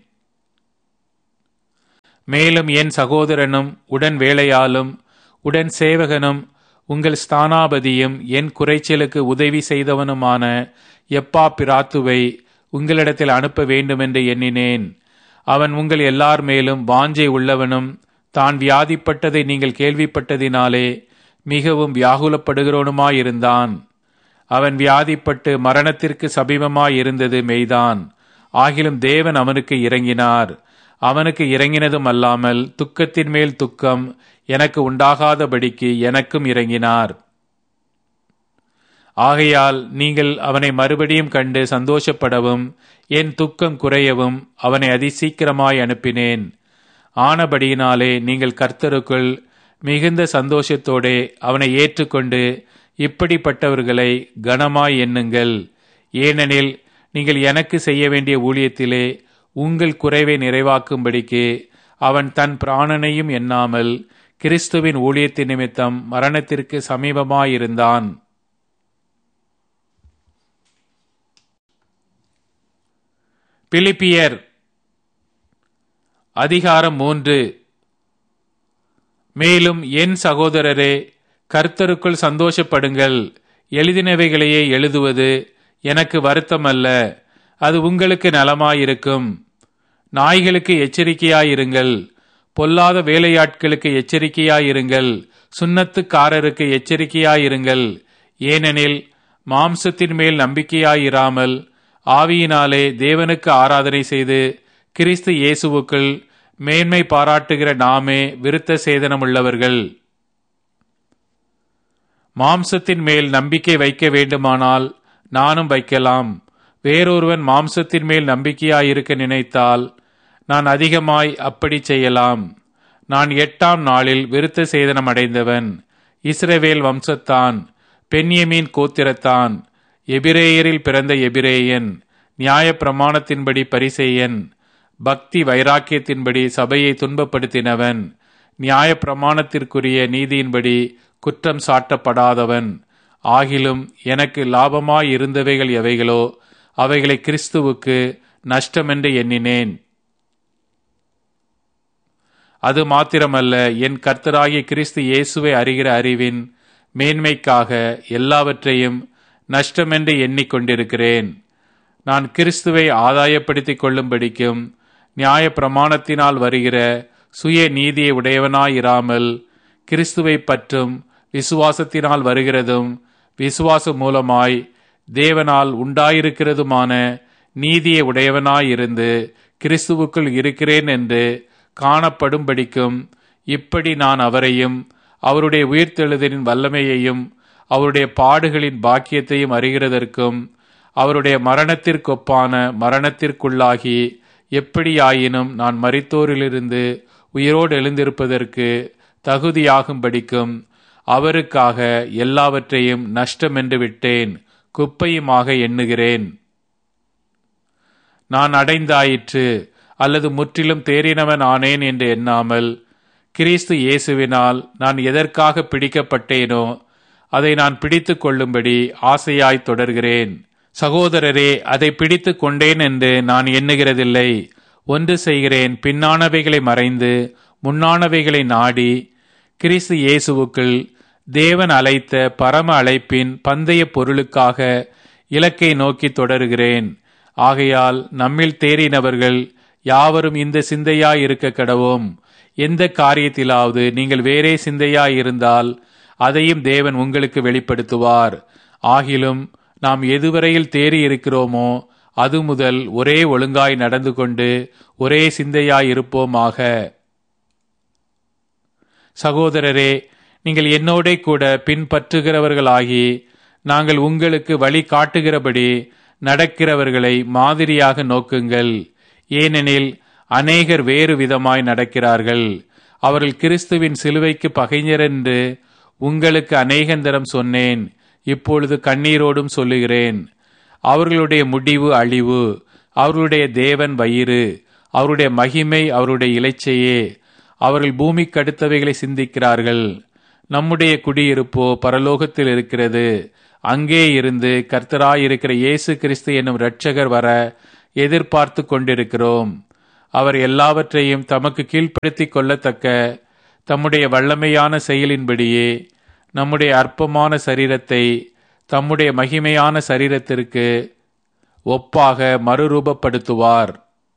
மேலும் என் சகோதரனும் உடன் வேலையாலும் உடன் சேவகனும் உங்கள் ஸ்தானாபதியும் என் குறைச்சலுக்கு உதவி செய்தவனுமான எப்பா பிராத்துவை உங்களிடத்தில் அனுப்ப வேண்டுமென்று எண்ணினேன் அவன் உங்கள் எல்லார் மேலும் வாஞ்சை உள்ளவனும் தான் வியாதிப்பட்டதை நீங்கள் கேள்விப்பட்டதினாலே மிகவும் வியாகுலப்படுகிறவனுமாயிருந்தான் அவன் வியாதிப்பட்டு மரணத்திற்கு சமீபமாயிருந்தது மெய்தான் ஆகிலும் தேவன் அவனுக்கு இறங்கினார் அவனுக்கு இறங்கினதும் அல்லாமல் துக்கத்தின் மேல் துக்கம் எனக்கு உண்டாகாதபடிக்கு எனக்கும் இறங்கினார் ஆகையால் நீங்கள் அவனை மறுபடியும் கண்டு சந்தோஷப்படவும் என் துக்கம் குறையவும் அவனை அதிசீக்கிரமாய் அனுப்பினேன் ஆனபடியினாலே நீங்கள் கர்த்தருக்குள் மிகுந்த சந்தோஷத்தோடே அவனை ஏற்றுக்கொண்டு இப்படிப்பட்டவர்களை கனமாய் எண்ணுங்கள் ஏனெனில் நீங்கள் எனக்கு செய்ய வேண்டிய ஊழியத்திலே உங்கள் குறைவை நிறைவாக்கும்படிக்கு அவன் தன் பிராணனையும் எண்ணாமல் கிறிஸ்துவின் ஊழியத்தின் நிமித்தம் மரணத்திற்கு சமீபமாயிருந்தான் பிலிப்பியர் அதிகாரம் மூன்று மேலும் என் சகோதரரே கர்த்தருக்குள் சந்தோஷப்படுங்கள் எழுதினவைகளையே எழுதுவது எனக்கு வருத்தமல்ல அது உங்களுக்கு நலமாயிருக்கும் நாய்களுக்கு எச்சரிக்கையாயிருங்கள் பொல்லாத வேலையாட்களுக்கு எச்சரிக்கையாயிருங்கள் சுண்ணத்துக்காரருக்கு எச்சரிக்கையாயிருங்கள் ஏனெனில் மாம்சத்தின் மேல் நம்பிக்கையாயிராமல் ஆவியினாலே தேவனுக்கு ஆராதனை செய்து கிறிஸ்து இயேசுவுக்குள் மேன்மை பாராட்டுகிற நாமே விருத்த சேதனமுள்ளவர்கள் மாம்சத்தின் மேல் நம்பிக்கை வைக்க வேண்டுமானால் நானும் வைக்கலாம் வேறொருவன் மாம்சத்தின் மேல் நம்பிக்கையாயிருக்க நினைத்தால் நான் அதிகமாய் அப்படி செய்யலாம் நான் எட்டாம் நாளில் விருத்த சேதனம் அடைந்தவன் இஸ்ரவேல் வம்சத்தான் பென்யமீன் கோத்திரத்தான் எபிரேயரில் பிறந்த எபிரேயன் நியாய பிரமாணத்தின்படி பரிசெயன் பக்தி வைராக்கியத்தின்படி சபையை துன்பப்படுத்தினவன் நியாய பிரமாணத்திற்குரிய நீதியின்படி குற்றம் சாட்டப்படாதவன் ஆகிலும் எனக்கு லாபமாயிருந்தவைகள் எவைகளோ அவைகளை கிறிஸ்துவுக்கு நஷ்டமென்று எண்ணினேன் அது மாத்திரமல்ல என் கர்த்தராகிய கிறிஸ்து இயேசுவை அறிகிற அறிவின் மேன்மைக்காக எல்லாவற்றையும் நஷ்டமென்று எண்ணிக்கொண்டிருக்கிறேன் நான் கிறிஸ்துவை ஆதாயப்படுத்திக் கொள்ளும்படிக்கும் நியாய பிரமாணத்தினால் வருகிற சுய நீதியை உடையவனாயிராமல் கிறிஸ்துவை பற்றும் விசுவாசத்தினால் வருகிறதும் விசுவாசம் மூலமாய் தேவனால் உண்டாயிருக்கிறதுமான நீதியை உடையவனாயிருந்து கிறிஸ்துவுக்குள் இருக்கிறேன் என்று காணப்படும்படிக்கும் இப்படி நான் அவரையும் அவருடைய உயிர்த்தெழுதலின் வல்லமையையும் அவருடைய பாடுகளின் பாக்கியத்தையும் அறிகிறதற்கும் அவருடைய மரணத்திற்கொப்பான மரணத்திற்குள்ளாகி எப்படியாயினும் நான் மரித்தோரிலிருந்து உயிரோடு எழுந்திருப்பதற்கு தகுதியாகும்படிக்கும் அவருக்காக எல்லாவற்றையும் நஷ்டமென்று விட்டேன் குப்பையுமாக எண்ணுகிறேன் நான் அடைந்தாயிற்று அல்லது முற்றிலும் தேறினவன் ஆனேன் என்று எண்ணாமல் கிறிஸ்து இயேசுவினால் நான் எதற்காக பிடிக்கப்பட்டேனோ அதை நான் பிடித்து கொள்ளும்படி ஆசையாய் தொடர்கிறேன் சகோதரரே அதை பிடித்து கொண்டேன் என்று நான் எண்ணுகிறதில்லை ஒன்று செய்கிறேன் பின்னானவைகளை மறைந்து முன்னானவைகளை நாடி கிறிஸ்து இயேசுவுக்குள் தேவன் அழைத்த பரம அழைப்பின் பந்தய பொருளுக்காக இலக்கை நோக்கி தொடருகிறேன் ஆகையால் நம்மில் தேறினவர்கள் யாவரும் இந்த சிந்தையாய் இருக்க கடவோம் எந்த காரியத்திலாவது நீங்கள் வேறே சிந்தையாய் இருந்தால் அதையும் தேவன் உங்களுக்கு வெளிப்படுத்துவார் ஆகிலும் நாம் எதுவரையில் தேறி இருக்கிறோமோ அது முதல் ஒரே ஒழுங்காய் நடந்து கொண்டு ஒரே சிந்தையாய் இருப்போமாக சகோதரரே நீங்கள் என்னோடே கூட பின்பற்றுகிறவர்களாகி நாங்கள் உங்களுக்கு வழி காட்டுகிறபடி நடக்கிறவர்களை மாதிரியாக நோக்குங்கள் ஏனெனில் அநேகர் வேறு விதமாய் நடக்கிறார்கள் அவர்கள் கிறிஸ்துவின் சிலுவைக்கு பகைஞர் என்று உங்களுக்கு அநேகந்தரம் சொன்னேன் இப்பொழுது கண்ணீரோடும் சொல்லுகிறேன் அவர்களுடைய முடிவு அழிவு அவர்களுடைய தேவன் வயிறு அவருடைய மகிமை அவருடைய இலைச்சையே அவர்கள் பூமிக்கு அடுத்தவைகளை சிந்திக்கிறார்கள் நம்முடைய குடியிருப்போ பரலோகத்தில் இருக்கிறது அங்கே இருந்து கர்த்தராயிருக்கிற இயேசு கிறிஸ்து என்னும் இரட்சகர் வர எதிர்பார்த்து கொண்டிருக்கிறோம் அவர் எல்லாவற்றையும் தமக்கு கீழ்ப்படுத்திக் கொள்ளத்தக்க தம்முடைய வல்லமையான செயலின்படியே நம்முடைய அற்பமான சரீரத்தை தம்முடைய மகிமையான சரீரத்திற்கு ஒப்பாக மறுரூபப்படுத்துவார்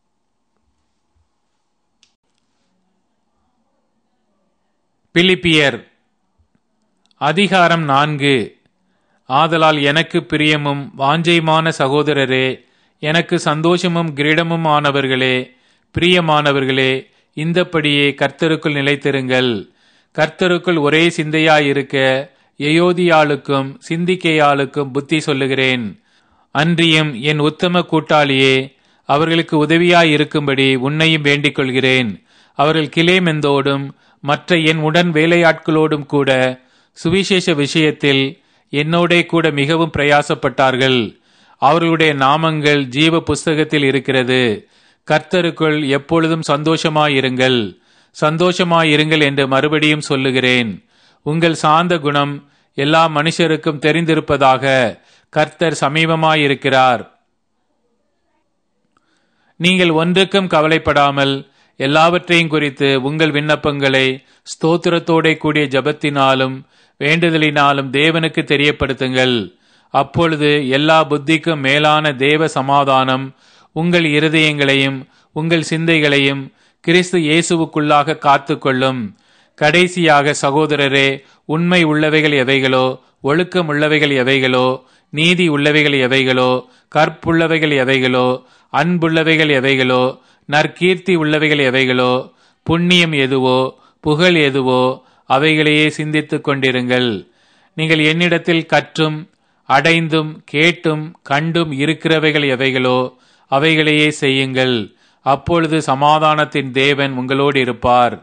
பிலிப்பியர் அதிகாரம் நான்கு ஆதலால் எனக்கு பிரியமும் வாஞ்சையுமான சகோதரரே எனக்கு சந்தோஷமும் கிரீடமும் ஆனவர்களே பிரியமானவர்களே இந்தப்படியே கர்த்தருக்குள் நிலைத்திருங்கள் கர்த்தருக்குள் ஒரே சிந்தையாயிருக்க எயோதியாளுக்கும் சிந்திக்கையாளுக்கும் புத்தி சொல்லுகிறேன் அன்றியும் என் உத்தம கூட்டாளியே அவர்களுக்கு உதவியாயிருக்கும்படி உன்னையும் வேண்டிக் கொள்கிறேன் அவர்கள் கிளேமெந்தோடும் மற்ற என் உடன் வேலையாட்களோடும் கூட சுவிசேஷ விஷயத்தில் என்னோடே கூட மிகவும் பிரயாசப்பட்டார்கள் அவர்களுடைய நாமங்கள் ஜீவ புஸ்தகத்தில் இருக்கிறது கர்த்தருக்குள் எப்பொழுதும் சந்தோஷமாயிருங்கள் சந்தோஷமாயிருங்கள் என்று மறுபடியும் சொல்லுகிறேன் உங்கள் சாந்த குணம் எல்லா மனுஷருக்கும் தெரிந்திருப்பதாக கர்த்தர் சமீபமாயிருக்கிறார் நீங்கள் ஒன்றுக்கும் கவலைப்படாமல் எல்லாவற்றையும் குறித்து உங்கள் விண்ணப்பங்களை ஸ்தோத்திரத்தோட கூடிய ஜபத்தினாலும் வேண்டுதலினாலும் தேவனுக்கு தெரியப்படுத்துங்கள் அப்பொழுது எல்லா புத்திக்கும் மேலான தேவ சமாதானம் உங்கள் இருதயங்களையும் உங்கள் சிந்தைகளையும் கிறிஸ்து இயேசுவுக்குள்ளாக காத்துக்கொள்ளும் கடைசியாக சகோதரரே உண்மை உள்ளவைகள் எவைகளோ ஒழுக்கம் உள்ளவைகள் எவைகளோ நீதி உள்ளவைகள் எவைகளோ கற்புள்ளவைகள் எவைகளோ அன்புள்ளவைகள் எவைகளோ நற்கீர்த்தி உள்ளவைகள் எவைகளோ புண்ணியம் எதுவோ புகழ் எதுவோ அவைகளையே சிந்தித்துக் கொண்டிருங்கள் நீங்கள் என்னிடத்தில் கற்றும் அடைந்தும் கேட்டும் கண்டும் இருக்கிறவைகள் எவைகளோ அவைகளையே செய்யுங்கள் அப்பொழுது சமாதானத்தின் தேவன் உங்களோடு இருப்பார்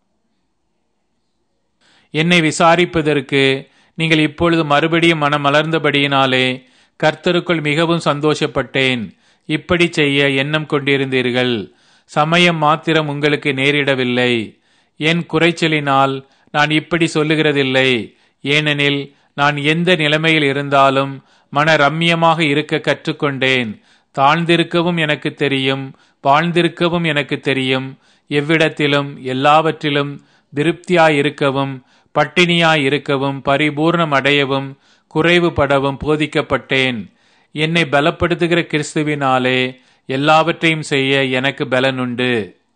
என்னை விசாரிப்பதற்கு நீங்கள் இப்பொழுது மறுபடியும் மனம் மலர்ந்தபடியினாலே கர்த்தருக்குள் மிகவும் சந்தோஷப்பட்டேன் இப்படி செய்ய எண்ணம் கொண்டிருந்தீர்கள் சமயம் மாத்திரம் உங்களுக்கு நேரிடவில்லை என் குறைச்சலினால் நான் இப்படி சொல்லுகிறதில்லை ஏனெனில் நான் எந்த நிலைமையில் இருந்தாலும் மன ரம்யமாக இருக்க கற்றுக்கொண்டேன் தாழ்ந்திருக்கவும் எனக்கு தெரியும் வாழ்ந்திருக்கவும் எனக்கு தெரியும் எவ்விடத்திலும் எல்லாவற்றிலும் திருப்தியாயிருக்கவும் பட்டினியாயிருக்கவும் பரிபூர்ணம் அடையவும் குறைவுபடவும் போதிக்கப்பட்டேன் என்னை பலப்படுத்துகிற கிறிஸ்துவினாலே எல்லாவற்றையும் செய்ய எனக்கு பலனுண்டு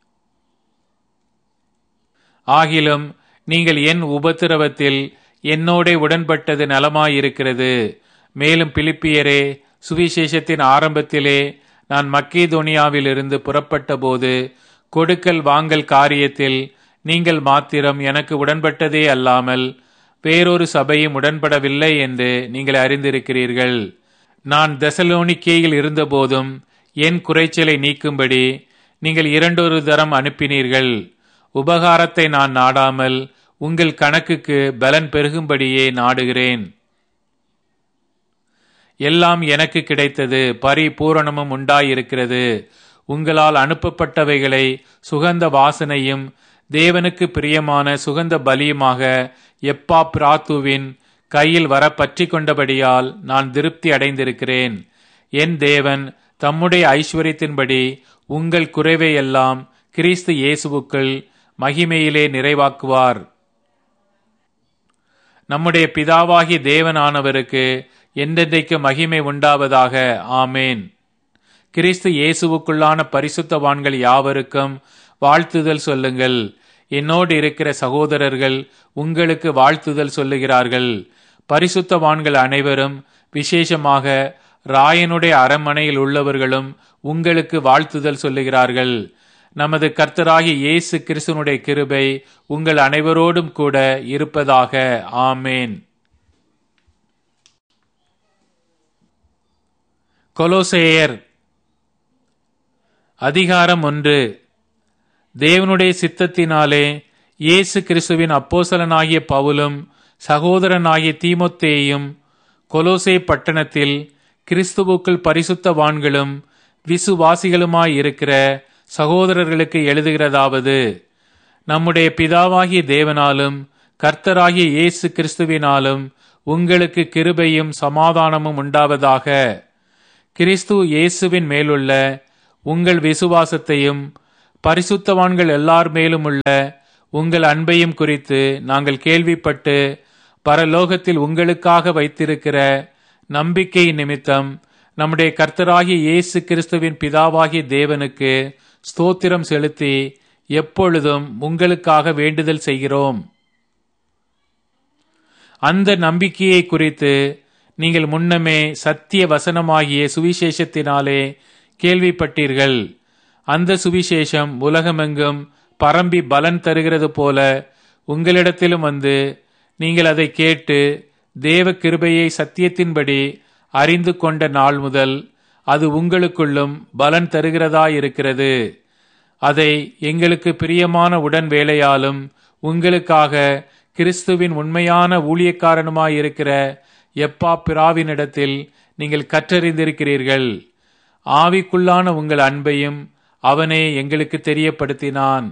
ஆகிலும் நீங்கள் என் உபத்திரவத்தில் என்னோட உடன்பட்டது நலமாயிருக்கிறது மேலும் பிலிப்பியரே சுவிசேஷத்தின் ஆரம்பத்திலே நான் மக்கேதோனியாவிலிருந்து புறப்பட்ட போது கொடுக்கல் வாங்கல் காரியத்தில் நீங்கள் மாத்திரம் எனக்கு உடன்பட்டதே அல்லாமல் வேறொரு சபையும் உடன்படவில்லை என்று நீங்கள் அறிந்திருக்கிறீர்கள் நான் தெசலோனிக்கேயில் இருந்தபோதும் என் குறைச்சலை நீக்கும்படி நீங்கள் இரண்டொரு தரம் அனுப்பினீர்கள் உபகாரத்தை நான் நாடாமல் உங்கள் கணக்குக்கு பலன் பெருகும்படியே நாடுகிறேன் எல்லாம் எனக்கு கிடைத்தது பரிபூரணமும் உண்டாயிருக்கிறது உங்களால் அனுப்பப்பட்டவைகளை சுகந்த வாசனையும் தேவனுக்கு பிரியமான சுகந்த பலியுமாக எப்பா பிராத்துவின் கையில் வர பற்றி கொண்டபடியால் நான் திருப்தி அடைந்திருக்கிறேன் என் தேவன் தம்முடைய ஐஸ்வர்யத்தின்படி உங்கள் குறைவை எல்லாம் கிறிஸ்து இயேசுவுக்குள் மகிமையிலே நிறைவாக்குவார் நம்முடைய பிதாவாகி தேவனானவருக்கு என்றென்றைக்கு மகிமை உண்டாவதாக ஆமேன் கிறிஸ்து இயேசுவுக்குள்ளான பரிசுத்தவான்கள் யாவருக்கும் வாழ்த்துதல் சொல்லுங்கள் என்னோடு இருக்கிற சகோதரர்கள் உங்களுக்கு வாழ்த்துதல் சொல்லுகிறார்கள் பரிசுத்தவான்கள் அனைவரும் விசேஷமாக ராயனுடைய அரண்மனையில் உள்ளவர்களும் உங்களுக்கு வாழ்த்துதல் சொல்லுகிறார்கள் நமது கர்த்தராகி இயேசு கிறிஸ்துனுடைய கிருபை உங்கள் அனைவரோடும் கூட இருப்பதாக ஆமேன் கொலோசேயர் அதிகாரம் ஒன்று தேவனுடைய சித்தத்தினாலே இயேசு கிறிஸ்துவின் அப்போசலனாகிய பவுலும் சகோதரனாகிய தீமொத்தேயும் கொலோசே பட்டணத்தில் கிறிஸ்துவுக்குள் பரிசுத்தவான்களும் விசுவாசிகளுமாயிருக்கிற சகோதரர்களுக்கு எழுதுகிறதாவது நம்முடைய பிதாவாகிய தேவனாலும் கர்த்தராகிய இயேசு கிறிஸ்துவினாலும் உங்களுக்கு கிருபையும் சமாதானமும் உண்டாவதாக கிறிஸ்து இயேசுவின் மேலுள்ள உங்கள் விசுவாசத்தையும் பரிசுத்தவான்கள் எல்லார் மேலும் உள்ள உங்கள் அன்பையும் குறித்து நாங்கள் கேள்விப்பட்டு பரலோகத்தில் உங்களுக்காக வைத்திருக்கிற நம்பிக்கை நிமித்தம் நம்முடைய கர்த்தராகிய இயேசு கிறிஸ்துவின் பிதாவாகிய தேவனுக்கு ஸ்தோத்திரம் செலுத்தி எப்பொழுதும் உங்களுக்காக வேண்டுதல் செய்கிறோம் அந்த நம்பிக்கையை குறித்து நீங்கள் முன்னமே சத்திய வசனமாகிய சுவிசேஷத்தினாலே கேள்விப்பட்டீர்கள் அந்த சுவிசேஷம் உலகமெங்கும் பரம்பி பலன் தருகிறது போல உங்களிடத்திலும் வந்து நீங்கள் அதை கேட்டு தேவ கிருபையை சத்தியத்தின்படி அறிந்து கொண்ட நாள் முதல் அது உங்களுக்குள்ளும் பலன் தருகிறதாயிருக்கிறது அதை எங்களுக்கு பிரியமான உடன் வேலையாலும் உங்களுக்காக கிறிஸ்துவின் உண்மையான ஊழியக்காரனுமாயிருக்கிற எப்பா பிராவினிடத்தில் நீங்கள் கற்றறிந்திருக்கிறீர்கள் ஆவிக்குள்ளான உங்கள் அன்பையும் அவனே எங்களுக்கு தெரியப்படுத்தினான்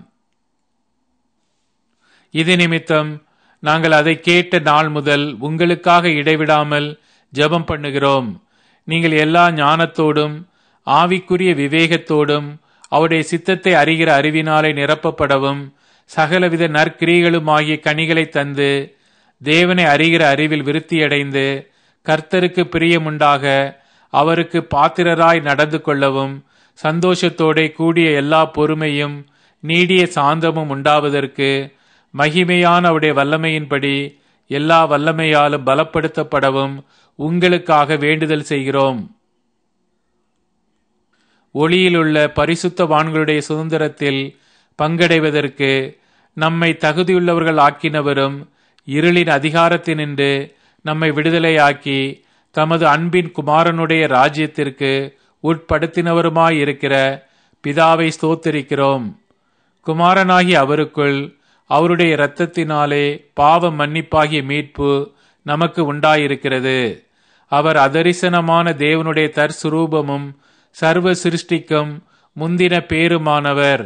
இது நிமித்தம் நாங்கள் அதை கேட்ட நாள் முதல் உங்களுக்காக இடைவிடாமல் ஜெபம் பண்ணுகிறோம் நீங்கள் எல்லா ஞானத்தோடும் ஆவிக்குரிய விவேகத்தோடும் அவருடைய சித்தத்தை அறிகிற அறிவினாலே நிரப்பப்படவும் சகலவித நற்கிரிகளுமாகிய கனிகளை தந்து தேவனை அறிகிற அறிவில் விருத்தியடைந்து கர்த்தருக்கு பிரியமுண்டாக அவருக்கு பாத்திரராய் நடந்து கொள்ளவும் சந்தோஷத்தோட கூடிய எல்லா பொறுமையும் நீடிய சாந்தமும் உண்டாவதற்கு மகிமையான அவருடைய வல்லமையின்படி எல்லா வல்லமையாலும் பலப்படுத்தப்படவும் உங்களுக்காக வேண்டுதல் செய்கிறோம் ஒளியிலுள்ள பரிசுத்தவான்களுடைய சுதந்திரத்தில் பங்கடைவதற்கு நம்மை தகுதியுள்ளவர்கள் ஆக்கினவரும் இருளின் அதிகாரத்தினின்று நம்மை விடுதலையாக்கி தமது அன்பின் குமாரனுடைய ராஜ்யத்திற்கு உட்படுத்தினவருமாயிருக்கிற பிதாவை ஸ்தோத்திரிக்கிறோம் குமாரனாகி அவருக்குள் அவருடைய இரத்தத்தினாலே பாவ மன்னிப்பாகிய மீட்பு நமக்கு உண்டாயிருக்கிறது அவர் அதரிசனமான தேவனுடைய தற்சுரூபமும் சர்வ சிருஷ்டிக்கும் முந்தின பேருமானவர்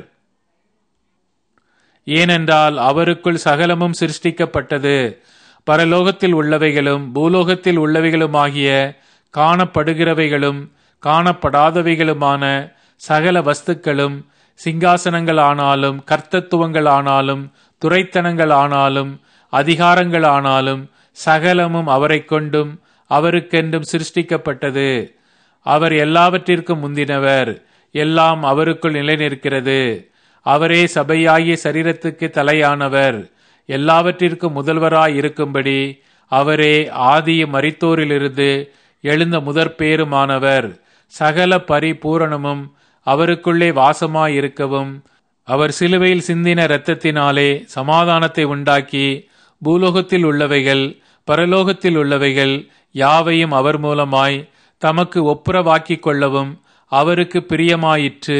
ஏனென்றால் அவருக்குள் சகலமும் சிருஷ்டிக்கப்பட்டது பரலோகத்தில் உள்ளவைகளும் பூலோகத்தில் உள்ளவைகளுமாகிய காணப்படுகிறவைகளும் காணப்படாதவைகளுமான சகல வஸ்துக்களும் சிங்காசனங்கள் ஆனாலும் கர்த்தத்துவங்கள் ஆனாலும் துறைத்தனங்கள் ஆனாலும் அதிகாரங்கள் ஆனாலும் சகலமும் அவரை கொண்டும் அவருக்கென்றும் சிருஷ்டிக்கப்பட்டது அவர் எல்லாவற்றிற்கும் முந்தினவர் எல்லாம் அவருக்குள் நிலைநிற்கிறது அவரே சபையாகிய சரீரத்துக்கு தலையானவர் எல்லாவற்றிற்கும் முதல்வராய் இருக்கும்படி அவரே ஆதிய மரித்தோரிலிருந்து எழுந்த முதற் பேருமானவர் சகல பரிபூரணமும் அவருக்குள்ளே வாசமாயிருக்கவும் அவர் சிலுவையில் சிந்தின இரத்தத்தினாலே சமாதானத்தை உண்டாக்கி பூலோகத்தில் உள்ளவைகள் பரலோகத்தில் உள்ளவைகள் யாவையும் அவர் மூலமாய் தமக்கு ஒப்புரவாக்கிக் கொள்ளவும் அவருக்கு பிரியமாயிற்று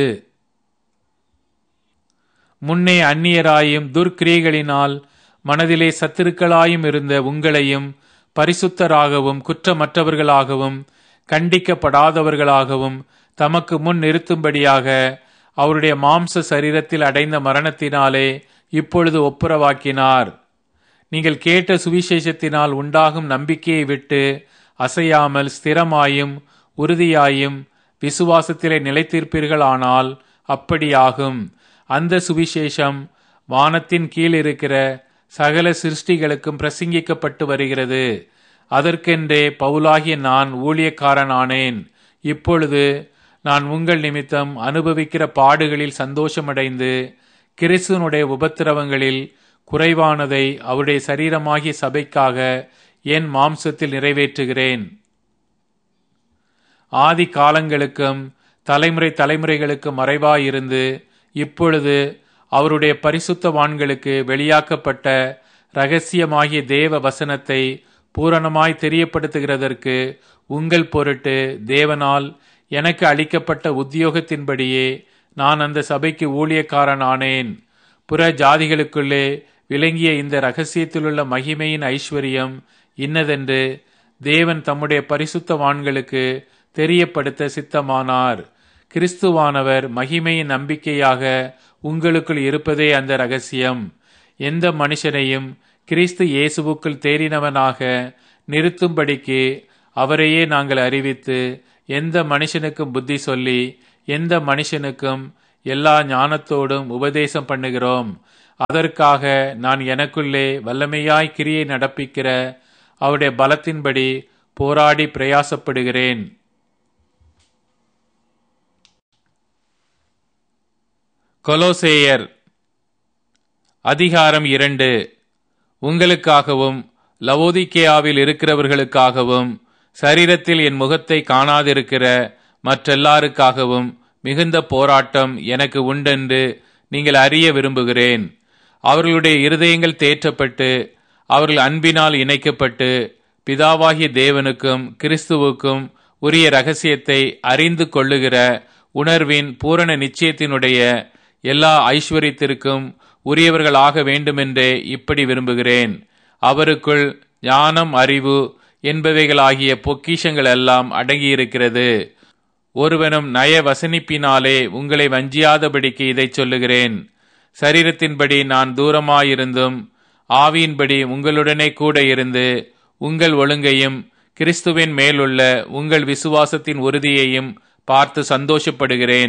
முன்னே அந்நியராயும் துர்க்கிரியைகளினால் மனதிலே சத்துருக்களாயும் இருந்த உங்களையும் பரிசுத்தராகவும் குற்றமற்றவர்களாகவும் கண்டிக்கப்படாதவர்களாகவும் தமக்கு முன் நிறுத்தும்படியாக அவருடைய மாம்ச சரீரத்தில் அடைந்த மரணத்தினாலே இப்பொழுது ஒப்புரவாக்கினார் நீங்கள் கேட்ட சுவிசேஷத்தினால் உண்டாகும் நம்பிக்கையை விட்டு அசையாமல் ஸ்திரமாயும் உறுதியாயும் விசுவாசத்திலே நிலைத்திருப்பீர்களானால் அப்படியாகும் அந்த சுவிசேஷம் வானத்தின் கீழ் இருக்கிற சகல சிருஷ்டிகளுக்கும் பிரசங்கிக்கப்பட்டு வருகிறது அதற்கென்றே பவுலாகிய நான் ஊழியக்காரன் ஆனேன் இப்பொழுது நான் உங்கள் நிமித்தம் அனுபவிக்கிற பாடுகளில் சந்தோஷமடைந்து கிறிஸ்துவனுடைய உபத்திரவங்களில் குறைவானதை அவருடைய சரீரமாகிய சபைக்காக என் மாம்சத்தில் நிறைவேற்றுகிறேன் ஆதி காலங்களுக்கும் தலைமுறை தலைமுறைகளுக்கும் மறைவாயிருந்து இப்பொழுது அவருடைய பரிசுத்தவான்களுக்கு வெளியாக்கப்பட்ட ரகசியமாகிய தேவ வசனத்தை பூரணமாய் தெரியப்படுத்துகிறதற்கு உங்கள் பொருட்டு தேவனால் எனக்கு அளிக்கப்பட்ட உத்தியோகத்தின்படியே நான் அந்த சபைக்கு ஊழியக்காரன் ஆனேன் புற ஜாதிகளுக்குள்ளே விளங்கிய இந்த ரகசியத்திலுள்ள மகிமையின் ஐஸ்வர்யம் இன்னதென்று தேவன் தம்முடைய பரிசுத்தவான்களுக்கு தெரியப்படுத்த சித்தமானார் கிறிஸ்துவானவர் மகிமையின் நம்பிக்கையாக உங்களுக்குள் இருப்பதே அந்த ரகசியம் எந்த மனுஷனையும் கிறிஸ்து இயேசுவுக்குள் தேறினவனாக நிறுத்தும்படிக்கு அவரையே நாங்கள் அறிவித்து எந்த மனுஷனுக்கும் புத்தி சொல்லி எந்த மனுஷனுக்கும் எல்லா ஞானத்தோடும் உபதேசம் பண்ணுகிறோம் அதற்காக நான் எனக்குள்ளே வல்லமையாய் கிரியை நடப்பிக்கிற அவருடைய பலத்தின்படி போராடி பிரயாசப்படுகிறேன் கொலோசேயர் அதிகாரம் இரண்டு உங்களுக்காகவும் லவோதிக்கேயாவில் இருக்கிறவர்களுக்காகவும் சரீரத்தில் என் முகத்தை காணாதிருக்கிற மற்றெல்லாருக்காகவும் மிகுந்த போராட்டம் எனக்கு உண்டென்று நீங்கள் அறிய விரும்புகிறேன் அவர்களுடைய இருதயங்கள் தேற்றப்பட்டு அவர்கள் அன்பினால் இணைக்கப்பட்டு பிதாவாகிய தேவனுக்கும் கிறிஸ்துவுக்கும் உரிய ரகசியத்தை அறிந்து கொள்ளுகிற உணர்வின் பூரண நிச்சயத்தினுடைய எல்லா ஐஸ்வர்யத்திற்கும் உரியவர்களாக வேண்டுமென்றே இப்படி விரும்புகிறேன் அவருக்குள் ஞானம் அறிவு என்பவைகளாகிய பொக்கிஷங்கள் எல்லாம் அடங்கியிருக்கிறது ஒருவனும் நய வசனிப்பினாலே உங்களை வஞ்சியாதபடிக்கு இதை சொல்லுகிறேன் சரீரத்தின்படி நான் தூரமாயிருந்தும் ஆவியின்படி உங்களுடனே கூட இருந்து உங்கள் ஒழுங்கையும் கிறிஸ்துவின் மேலுள்ள உங்கள் விசுவாசத்தின் உறுதியையும் பார்த்து சந்தோஷப்படுகிறேன்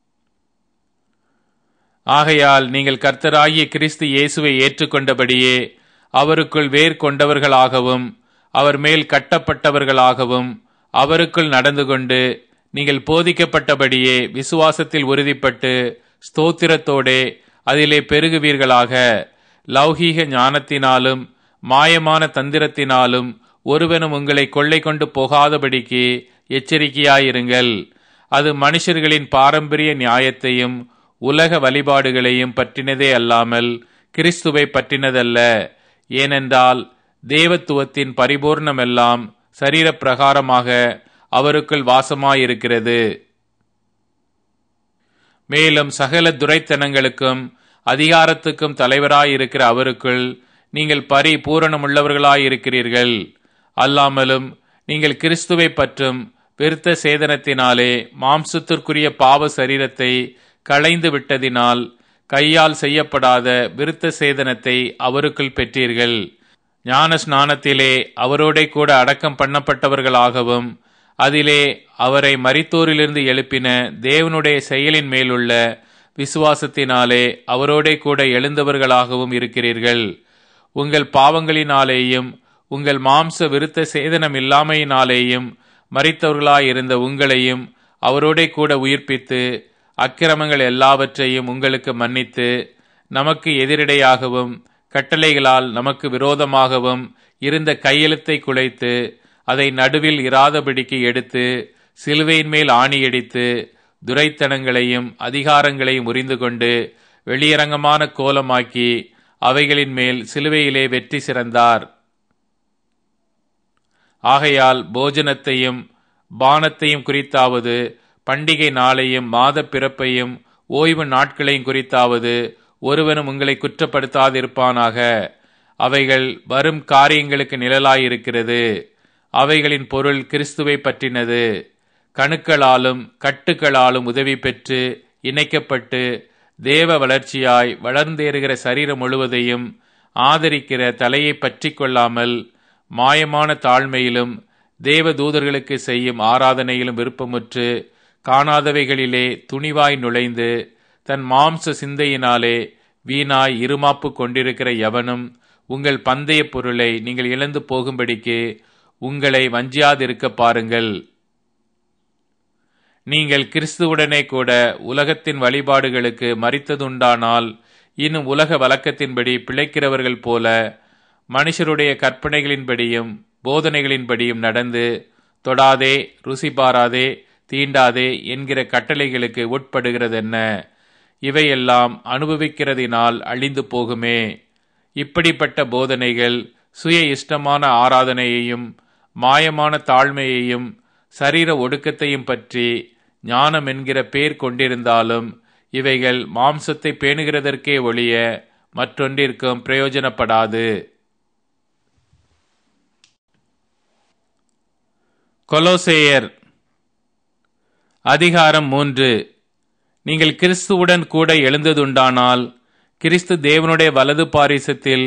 ஆகையால் நீங்கள் கர்த்தராகிய கிறிஸ்து இயேசுவை ஏற்றுக்கொண்டபடியே அவருக்குள் வேர் கொண்டவர்களாகவும் அவர் மேல் கட்டப்பட்டவர்களாகவும் அவருக்குள் நடந்து கொண்டு நீங்கள் போதிக்கப்பட்டபடியே விசுவாசத்தில் உறுதிப்பட்டு ஸ்தோத்திரத்தோடே அதிலே பெருகுவீர்களாக லௌகீக ஞானத்தினாலும் மாயமான தந்திரத்தினாலும் ஒருவனும் உங்களை கொள்ளை கொண்டு போகாதபடிக்கு எச்சரிக்கையாயிருங்கள் அது மனுஷர்களின் பாரம்பரிய நியாயத்தையும் உலக வழிபாடுகளையும் பற்றினதே அல்லாமல் கிறிஸ்துவை பற்றினதல்ல ஏனென்றால் தேவத்துவத்தின் பரிபூர்ணமெல்லாம் சரீரப்பிரகாரமாக அவருக்குள் வாசமாயிருக்கிறது மேலும் சகல துரைத்தனங்களுக்கும் அதிகாரத்துக்கும் தலைவராயிருக்கிற அவருக்குள் நீங்கள் பரிபூரணமுள்ளவர்களாயிருக்கிறீர்கள் அல்லாமலும் நீங்கள் கிறிஸ்துவை பற்றும் விருத்த சேதனத்தினாலே மாம்சத்திற்குரிய பாவ சரீரத்தை களைந்து விட்டதினால் கையால் செய்யப்படாத விருத்த சேதனத்தை அவருக்குள் பெற்றீர்கள் ஞான ஸ்நானத்திலே அவரோட கூட அடக்கம் பண்ணப்பட்டவர்களாகவும் அதிலே அவரை மரித்தோரிலிருந்து எழுப்பின தேவனுடைய செயலின் மேலுள்ள விசுவாசத்தினாலே அவரோட கூட எழுந்தவர்களாகவும் இருக்கிறீர்கள் உங்கள் பாவங்களினாலேயும் உங்கள் மாம்ச விருத்த சேதனம் இல்லாமையினாலேயும் மறித்தவர்களாயிருந்த உங்களையும் அவரோட கூட உயிர்ப்பித்து அக்கிரமங்கள் எல்லாவற்றையும் உங்களுக்கு மன்னித்து நமக்கு எதிரிடையாகவும் கட்டளைகளால் நமக்கு விரோதமாகவும் இருந்த கையெழுத்தை குலைத்து அதை நடுவில் இராதபடிக்கு எடுத்து சிலுவையின் மேல் ஆணியடித்து துரைத்தனங்களையும் அதிகாரங்களையும் உறிந்து கொண்டு வெளியரங்கமான கோலமாக்கி அவைகளின் மேல் சிலுவையிலே வெற்றி சிறந்தார் ஆகையால் போஜனத்தையும் பானத்தையும் குறித்தாவது பண்டிகை நாளையும் மாத பிறப்பையும் ஓய்வு நாட்களையும் குறித்தாவது ஒருவனும் உங்களை குற்றப்படுத்தாதிருப்பானாக அவைகள் வரும் காரியங்களுக்கு நிழலாயிருக்கிறது அவைகளின் பொருள் கிறிஸ்துவை பற்றினது கணுக்களாலும் கட்டுக்களாலும் உதவி பெற்று இணைக்கப்பட்டு தேவ வளர்ச்சியாய் வளர்ந்தேறுகிற சரீரம் முழுவதையும் ஆதரிக்கிற தலையை பற்றி கொள்ளாமல் மாயமான தாழ்மையிலும் தேவ தூதர்களுக்கு செய்யும் ஆராதனையிலும் விருப்பமுற்று காணாதவைகளிலே துணிவாய் நுழைந்து தன் மாம்ச சிந்தையினாலே வீணாய் இருமாப்பு கொண்டிருக்கிற எவனும் உங்கள் பந்தய பொருளை நீங்கள் இழந்து போகும்படிக்கு உங்களை வஞ்சியாதிருக்க பாருங்கள் நீங்கள் கிறிஸ்துவுடனே கூட உலகத்தின் வழிபாடுகளுக்கு மறித்ததுண்டானால் இன்னும் உலக வழக்கத்தின்படி பிழைக்கிறவர்கள் போல மனுஷருடைய கற்பனைகளின்படியும் போதனைகளின்படியும் நடந்து தொடாதே ருசி பாராதே தீண்டாதே என்கிற கட்டளைகளுக்கு உட்படுகிறதென்ன இவையெல்லாம் அனுபவிக்கிறதினால் அழிந்து போகுமே இப்படிப்பட்ட போதனைகள் சுய இஷ்டமான ஆராதனையையும் மாயமான தாழ்மையையும் சரீர ஒடுக்கத்தையும் பற்றி ஞானம் என்கிற பேர் கொண்டிருந்தாலும் இவைகள் மாம்சத்தை பேணுகிறதற்கே ஒழிய மற்றொன்றிற்கும் பிரயோஜனப்படாது கொலோசேயர் அதிகாரம் மூன்று நீங்கள் கிறிஸ்துவுடன் கூட எழுந்ததுண்டானால் கிறிஸ்து தேவனுடைய வலது பாரிசத்தில்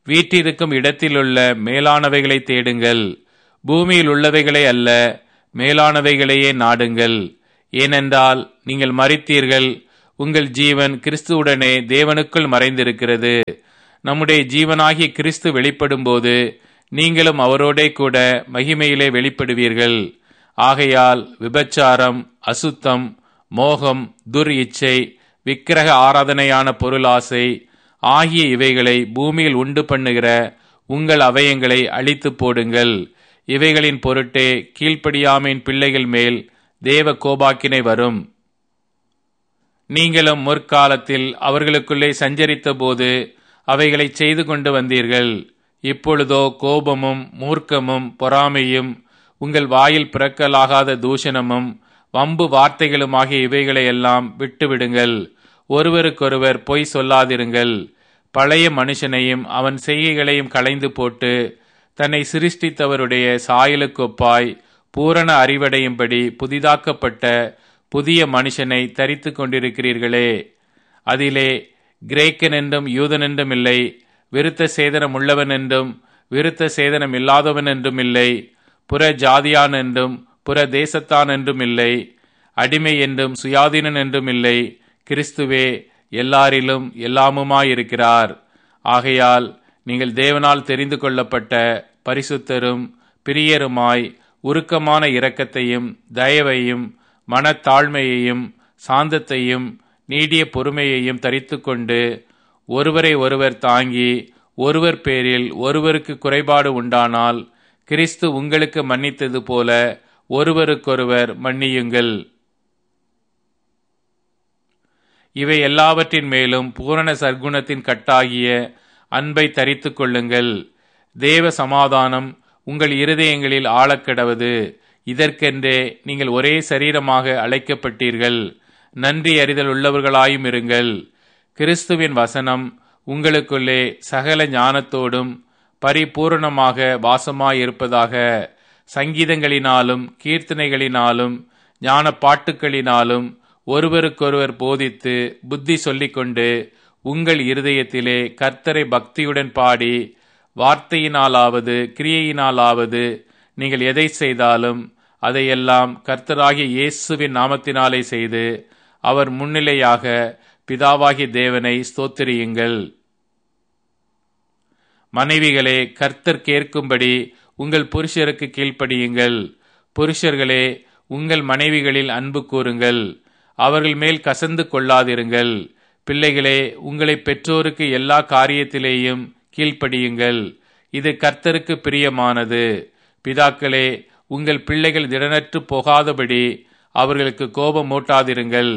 வீற்றிருக்கும் இடத்திலுள்ள மேலானவைகளை தேடுங்கள் பூமியில் உள்ளவைகளை அல்ல மேலானவைகளையே நாடுங்கள் ஏனென்றால் நீங்கள் மறித்தீர்கள் உங்கள் ஜீவன் கிறிஸ்துவுடனே தேவனுக்குள் மறைந்திருக்கிறது நம்முடைய ஜீவனாகிய கிறிஸ்து வெளிப்படும்போது நீங்களும் அவரோடே கூட மகிமையிலே வெளிப்படுவீர்கள் ஆகையால் விபச்சாரம் அசுத்தம் மோகம் துர் இச்சை விக்கிரக ஆராதனையான பொருளாசை ஆகிய இவைகளை பூமியில் உண்டு பண்ணுகிற உங்கள் அவயங்களை அழித்து போடுங்கள் இவைகளின் பொருட்டே கீழ்ப்படியாமையின் பிள்ளைகள் மேல் தேவ கோபாக்கினை வரும் நீங்களும் முற்காலத்தில் அவர்களுக்குள்ளே சஞ்சரித்த போது அவைகளை செய்து கொண்டு வந்தீர்கள் இப்பொழுதோ கோபமும் மூர்க்கமும் பொறாமையும் உங்கள் வாயில் பிறக்கலாகாத தூஷணமும் வம்பு வார்த்தைகளுமாகிய இவைகளை எல்லாம் விட்டுவிடுங்கள் ஒருவருக்கொருவர் பொய் சொல்லாதிருங்கள் பழைய மனுஷனையும் அவன் செய்கைகளையும் களைந்து போட்டு தன்னை சிருஷ்டித்தவருடைய சாயலுக்கொப்பாய் பூரண அறிவடையும்படி புதிதாக்கப்பட்ட புதிய மனுஷனை தரித்து கொண்டிருக்கிறீர்களே அதிலே கிரேக்கன் என்றும் யூதன் என்றும் இல்லை விருத்த சேதனம் உள்ளவன் என்றும் விருத்த சேதனம் இல்லாதவன் என்றும் இல்லை புற ஜாதியான் என்றும் புற தேசத்தான் என்றும் இல்லை அடிமை என்றும் சுயாதீனன் என்றும் இல்லை கிறிஸ்துவே எல்லாரிலும் எல்லாமுமாயிருக்கிறார் ஆகையால் நீங்கள் தேவனால் தெரிந்து கொள்ளப்பட்ட பரிசுத்தரும் பிரியருமாய் உருக்கமான இரக்கத்தையும் தயவையும் மனத்தாழ்மையையும் சாந்தத்தையும் நீடிய பொறுமையையும் தரித்து கொண்டு ஒருவரை ஒருவர் தாங்கி ஒருவர் பேரில் ஒருவருக்கு குறைபாடு உண்டானால் கிறிஸ்து உங்களுக்கு மன்னித்தது போல ஒருவருக்கொருவர் மன்னியுங்கள் இவை எல்லாவற்றின் மேலும் பூரண சர்க்குணத்தின் கட்டாகிய அன்பை தரித்து கொள்ளுங்கள் தேவ சமாதானம் உங்கள் இருதயங்களில் ஆழக்கிடவது இதற்கென்றே நீங்கள் ஒரே சரீரமாக அழைக்கப்பட்டீர்கள் நன்றி அறிதல் உள்ளவர்களாயும் இருங்கள் கிறிஸ்துவின் வசனம் உங்களுக்குள்ளே சகல ஞானத்தோடும் பரிபூரணமாக வாசமாயிருப்பதாக சங்கீதங்களினாலும் கீர்த்தனைகளினாலும் ஞான பாட்டுக்களினாலும் ஒருவருக்கொருவர் போதித்து புத்தி சொல்லிக்கொண்டு உங்கள் இருதயத்திலே கர்த்தரை பக்தியுடன் பாடி வார்த்தையினாலாவது கிரியையினாலாவது நீங்கள் எதை செய்தாலும் அதையெல்லாம் கர்த்தராகிய இயேசுவின் நாமத்தினாலே செய்து அவர் முன்னிலையாக பிதாவாகிய தேவனை ஸ்தோத்திரியுங்கள் மனைவிகளே கர்த்தர் கேட்கும்படி உங்கள் புருஷருக்கு கீழ்ப்படியுங்கள் புருஷர்களே உங்கள் மனைவிகளில் அன்பு கூறுங்கள் அவர்கள் மேல் கசந்து கொள்ளாதிருங்கள் பிள்ளைகளே உங்களை பெற்றோருக்கு எல்லா காரியத்திலேயும் கீழ்ப்படியுங்கள் இது கர்த்தருக்கு பிரியமானது பிதாக்களே உங்கள் பிள்ளைகள் திடனற்று போகாதபடி அவர்களுக்கு கோபம் மூட்டாதிருங்கள்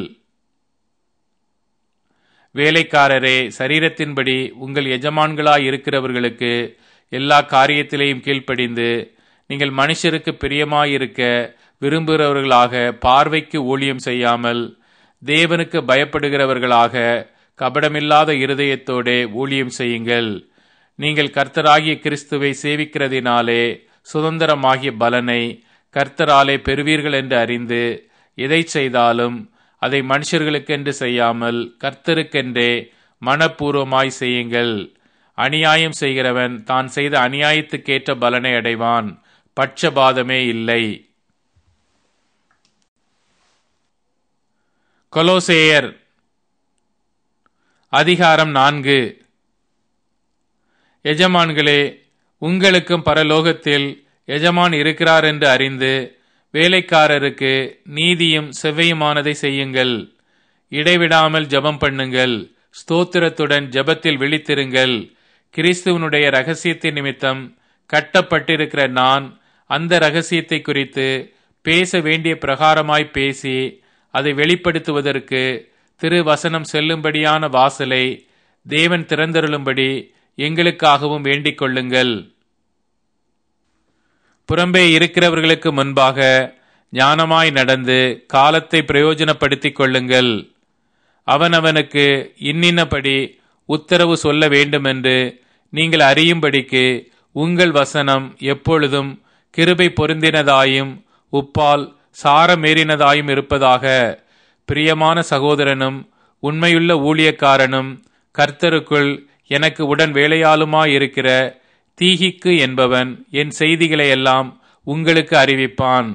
வேலைக்காரரே சரீரத்தின்படி உங்கள் எஜமான்களாய் இருக்கிறவர்களுக்கு எல்லா காரியத்திலேயும் கீழ்ப்படிந்து நீங்கள் மனுஷருக்கு பிரியமாயிருக்க விரும்புகிறவர்களாக பார்வைக்கு ஊழியம் செய்யாமல் தேவனுக்கு பயப்படுகிறவர்களாக கபடமில்லாத இருதயத்தோடே ஊழியம் செய்யுங்கள் நீங்கள் கர்த்தராகிய கிறிஸ்துவை சேவிக்கிறதினாலே சுதந்திரமாகிய பலனை கர்த்தராலே பெறுவீர்கள் என்று அறிந்து எதை செய்தாலும் அதை மனுஷர்களுக்கென்று செய்யாமல் கர்த்தருக்கென்றே மனப்பூர்வமாய் செய்யுங்கள் அநியாயம் செய்கிறவன் தான் செய்த அநியாயத்துக்கேற்ற பலனை அடைவான் பட்சபாதமே இல்லை கொலோசேயர் அதிகாரம் நான்கு எஜமான்களே உங்களுக்கும் பரலோகத்தில் எஜமான் இருக்கிறார் என்று அறிந்து வேலைக்காரருக்கு நீதியும் செவ்வையுமானதை செய்யுங்கள் இடைவிடாமல் ஜெபம் பண்ணுங்கள் ஸ்தோத்திரத்துடன் ஜெபத்தில் விழித்திருங்கள் கிறிஸ்துவனுடைய ரகசியத்தின் நிமித்தம் கட்டப்பட்டிருக்கிற நான் அந்த ரகசியத்தை குறித்து பேச வேண்டிய பிரகாரமாய் பேசி அதை வெளிப்படுத்துவதற்கு திரு வசனம் செல்லும்படியான வாசலை தேவன் திறந்தருளும்படி எங்களுக்காகவும் வேண்டிக் கொள்ளுங்கள் புறம்பே இருக்கிறவர்களுக்கு முன்பாக ஞானமாய் நடந்து காலத்தை பிரயோஜனப்படுத்திக் கொள்ளுங்கள் அவனவனுக்கு இன்னின்னபடி உத்தரவு சொல்ல வேண்டுமென்று நீங்கள் அறியும்படிக்கு உங்கள் வசனம் எப்பொழுதும் கிருபை பொருந்தினதாயும் உப்பால் சாரமேறினதாயும் இருப்பதாக பிரியமான சகோதரனும் உண்மையுள்ள ஊழியக்காரனும் கர்த்தருக்குள் எனக்கு உடன் வேலையாளுமாயிருக்கிற தீகிக்கு என்பவன் என் செய்திகளை எல்லாம் உங்களுக்கு அறிவிப்பான்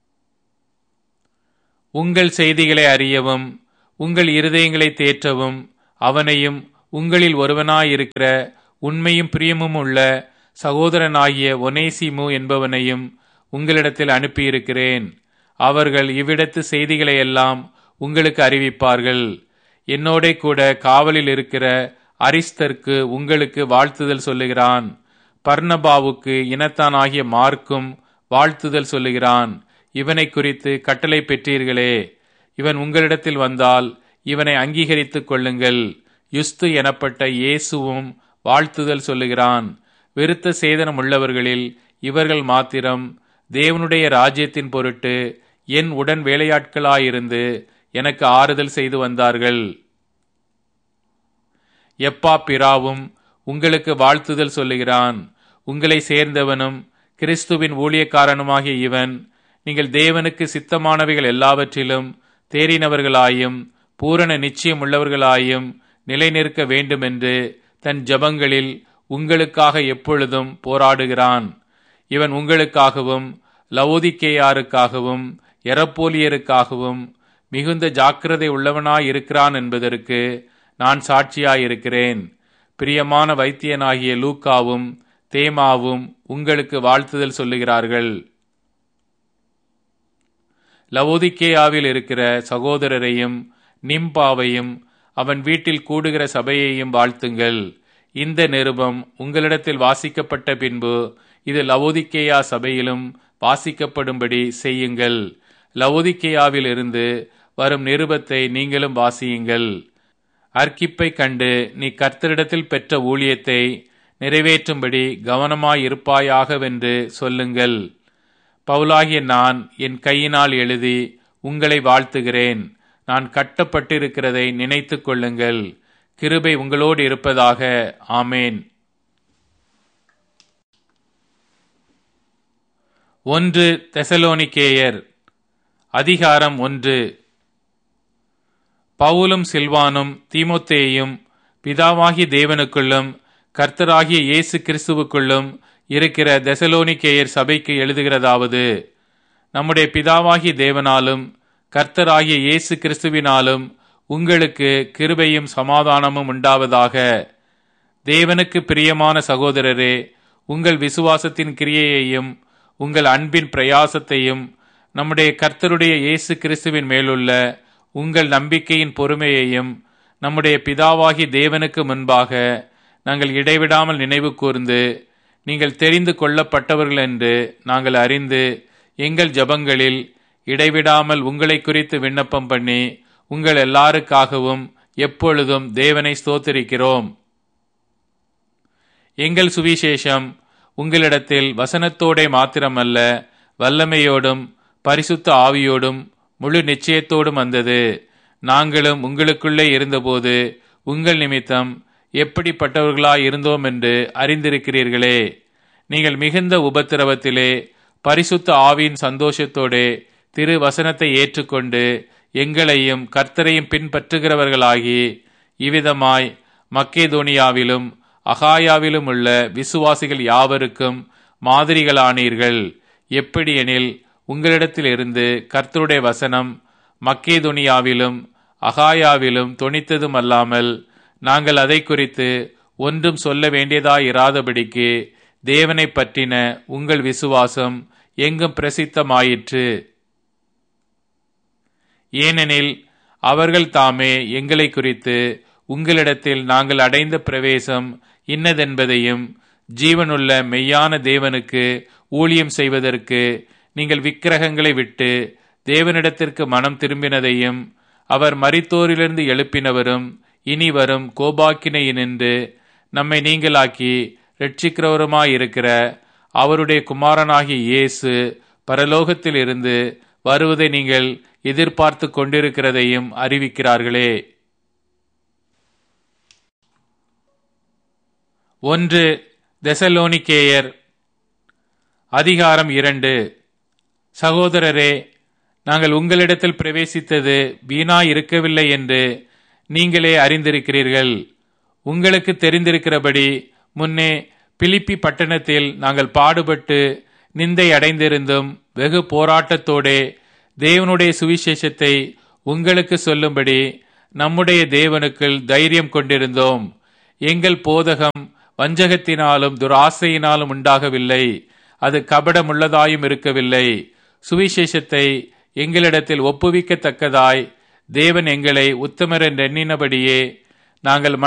உங்கள் செய்திகளை அறியவும் உங்கள் இருதயங்களை தேற்றவும் அவனையும் உங்களில் ஒருவனாயிருக்கிற உண்மையும் பிரியமும் உள்ள சகோதரனாகிய ஒனேசிமு என்பவனையும் உங்களிடத்தில் அனுப்பியிருக்கிறேன் அவர்கள் இவ்விடத்து செய்திகளை எல்லாம் உங்களுக்கு அறிவிப்பார்கள் என்னோட கூட காவலில் இருக்கிற அரிஸ்தர்க்கு உங்களுக்கு வாழ்த்துதல் சொல்லுகிறான் பர்ணபாவுக்கு இனத்தான் ஆகிய மார்க்கும் வாழ்த்துதல் சொல்லுகிறான் இவனை குறித்து கட்டளை பெற்றீர்களே இவன் உங்களிடத்தில் வந்தால் இவனை அங்கீகரித்துக் கொள்ளுங்கள் யுஸ்து எனப்பட்ட இயேசுவும் வாழ்த்துதல் சொல்லுகிறான் விருத்த சேதனம் உள்ளவர்களில் இவர்கள் மாத்திரம் தேவனுடைய ராஜ்யத்தின் பொருட்டு என் உடன் வேலையாட்களாயிருந்து எனக்கு ஆறுதல் செய்து வந்தார்கள் எப்பா பிராவும் உங்களுக்கு வாழ்த்துதல் சொல்லுகிறான் உங்களை சேர்ந்தவனும் கிறிஸ்துவின் ஊழியக்காரனுமாகிய இவன் நீங்கள் தேவனுக்கு சித்தமானவைகள் எல்லாவற்றிலும் தேறினவர்களாயும் பூரண நிச்சயம் உள்ளவர்களாயும் நிலைநிற்க வேண்டுமென்று தன் ஜபங்களில் உங்களுக்காக எப்பொழுதும் போராடுகிறான் இவன் உங்களுக்காகவும் லவோதிக்கேயாருக்காகவும் எரப்போலியருக்காகவும் மிகுந்த ஜாக்கிரதை உள்ளவனாயிருக்கிறான் என்பதற்கு நான் சாட்சியாயிருக்கிறேன் பிரியமான வைத்தியனாகிய லூக்காவும் தேமாவும் உங்களுக்கு வாழ்த்துதல் சொல்லுகிறார்கள் லவோதிக்கேயாவில் இருக்கிற சகோதரரையும் நிம்பாவையும் அவன் வீட்டில் கூடுகிற சபையையும் வாழ்த்துங்கள் இந்த நிருபம் உங்களிடத்தில் வாசிக்கப்பட்ட பின்பு இது லவோதிக்கேயா சபையிலும் வாசிக்கப்படும்படி செய்யுங்கள் லவோதிக்கேயாவில் இருந்து வரும் நிருபத்தை நீங்களும் வாசியுங்கள் அர்க்கிப்பை கண்டு நீ கர்த்தரிடத்தில் பெற்ற ஊழியத்தை நிறைவேற்றும்படி கவனமாயிருப்பாயாகவென்று சொல்லுங்கள் பவுலாகிய நான் என் கையினால் எழுதி உங்களை வாழ்த்துகிறேன் நான் கட்டப்பட்டிருக்கிறதை நினைத்துக் கொள்ளுங்கள் கிருபை உங்களோடு இருப்பதாக ஆமேன் ஒன்று தெசலோனிக்கேயர் அதிகாரம் ஒன்று பவுலும் சில்வானும் தீமோத்தேயும் பிதாவாகிய தேவனுக்குள்ளும் கர்த்தராகிய இயேசு கிறிஸ்துவுக்குள்ளும் இருக்கிற தெசலோனிக்கேயர் சபைக்கு எழுதுகிறதாவது நம்முடைய பிதாவாகிய தேவனாலும் கர்த்தராகிய இயேசு கிறிஸ்துவினாலும் உங்களுக்கு கிருபையும் சமாதானமும் உண்டாவதாக தேவனுக்கு பிரியமான சகோதரரே உங்கள் விசுவாசத்தின் கிரியையையும் உங்கள் அன்பின் பிரயாசத்தையும் நம்முடைய கர்த்தருடைய இயேசு கிறிஸ்துவின் மேலுள்ள உங்கள் நம்பிக்கையின் பொறுமையையும் நம்முடைய பிதாவாகி தேவனுக்கு முன்பாக நாங்கள் இடைவிடாமல் நினைவு கூர்ந்து நீங்கள் தெரிந்து கொள்ளப்பட்டவர்கள் என்று நாங்கள் அறிந்து எங்கள் ஜபங்களில் இடைவிடாமல் உங்களை குறித்து விண்ணப்பம் பண்ணி உங்கள் எல்லாருக்காகவும் எப்பொழுதும் தேவனை ஸ்தோத்திரிக்கிறோம் எங்கள் சுவிசேஷம் உங்களிடத்தில் வசனத்தோடே மாத்திரமல்ல வல்லமையோடும் பரிசுத்த ஆவியோடும் முழு நிச்சயத்தோடும் வந்தது நாங்களும் உங்களுக்குள்ளே இருந்தபோது உங்கள் நிமித்தம் எப்படிப்பட்டவர்களாய் இருந்தோம் என்று அறிந்திருக்கிறீர்களே நீங்கள் மிகுந்த உபத்திரவத்திலே பரிசுத்த ஆவியின் சந்தோஷத்தோடே திரு வசனத்தை ஏற்றுக்கொண்டு எங்களையும் கர்த்தரையும் பின்பற்றுகிறவர்களாகி இவ்விதமாய் மக்கேதோனியாவிலும் அகாயாவிலும் உள்ள விசுவாசிகள் யாவருக்கும் மாதிரிகளானீர்கள் எப்படியெனில் உங்களிடத்திலிருந்து கர்த்தருடைய வசனம் மக்கேதுனியாவிலும் அகாயாவிலும் தொனித்ததும் அல்லாமல் நாங்கள் அதை குறித்து ஒன்றும் சொல்ல வேண்டியதாயிராதபடிக்கு தேவனை பற்றின உங்கள் விசுவாசம் எங்கும் பிரசித்தமாயிற்று ஏனெனில் அவர்கள் தாமே எங்களை குறித்து உங்களிடத்தில் நாங்கள் அடைந்த பிரவேசம் இன்னதென்பதையும் ஜீவனுள்ள மெய்யான தேவனுக்கு ஊழியம் செய்வதற்கு நீங்கள் விக்கிரகங்களை விட்டு தேவனிடத்திற்கு மனம் திரும்பினதையும் அவர் மரித்தோரிலிருந்து எழுப்பினவரும் இனி வரும் கோபாக்கினையினின்று நம்மை நீங்களாக்கி ரட்சிக்கிறவருமாயிருக்கிற அவருடைய குமாரனாகிய இயேசு பரலோகத்தில் இருந்து வருவதை நீங்கள் எதிர்பார்த்து கொண்டிருக்கிறதையும் அறிவிக்கிறார்களே ஒன்று தெசலோனிக்கேயர் அதிகாரம் இரண்டு சகோதரரே நாங்கள் உங்களிடத்தில் பிரவேசித்தது வீணாய் இருக்கவில்லை என்று நீங்களே அறிந்திருக்கிறீர்கள் உங்களுக்கு தெரிந்திருக்கிறபடி முன்னே பிலிப்பி பட்டணத்தில் நாங்கள் பாடுபட்டு நிந்தை அடைந்திருந்தும் வெகு போராட்டத்தோடே தேவனுடைய சுவிசேஷத்தை உங்களுக்கு சொல்லும்படி நம்முடைய தேவனுக்குள் தைரியம் கொண்டிருந்தோம் எங்கள் போதகம் வஞ்சகத்தினாலும் துராசையினாலும் உண்டாகவில்லை அது கபடமுள்ளதாயும் இருக்கவில்லை சுவிசேஷத்தை எங்களிடத்தில் ஒப்புவிக்கத்தக்கதாய் தேவன் எங்களை உத்தமர் எண்ணினபடியே நாங்கள்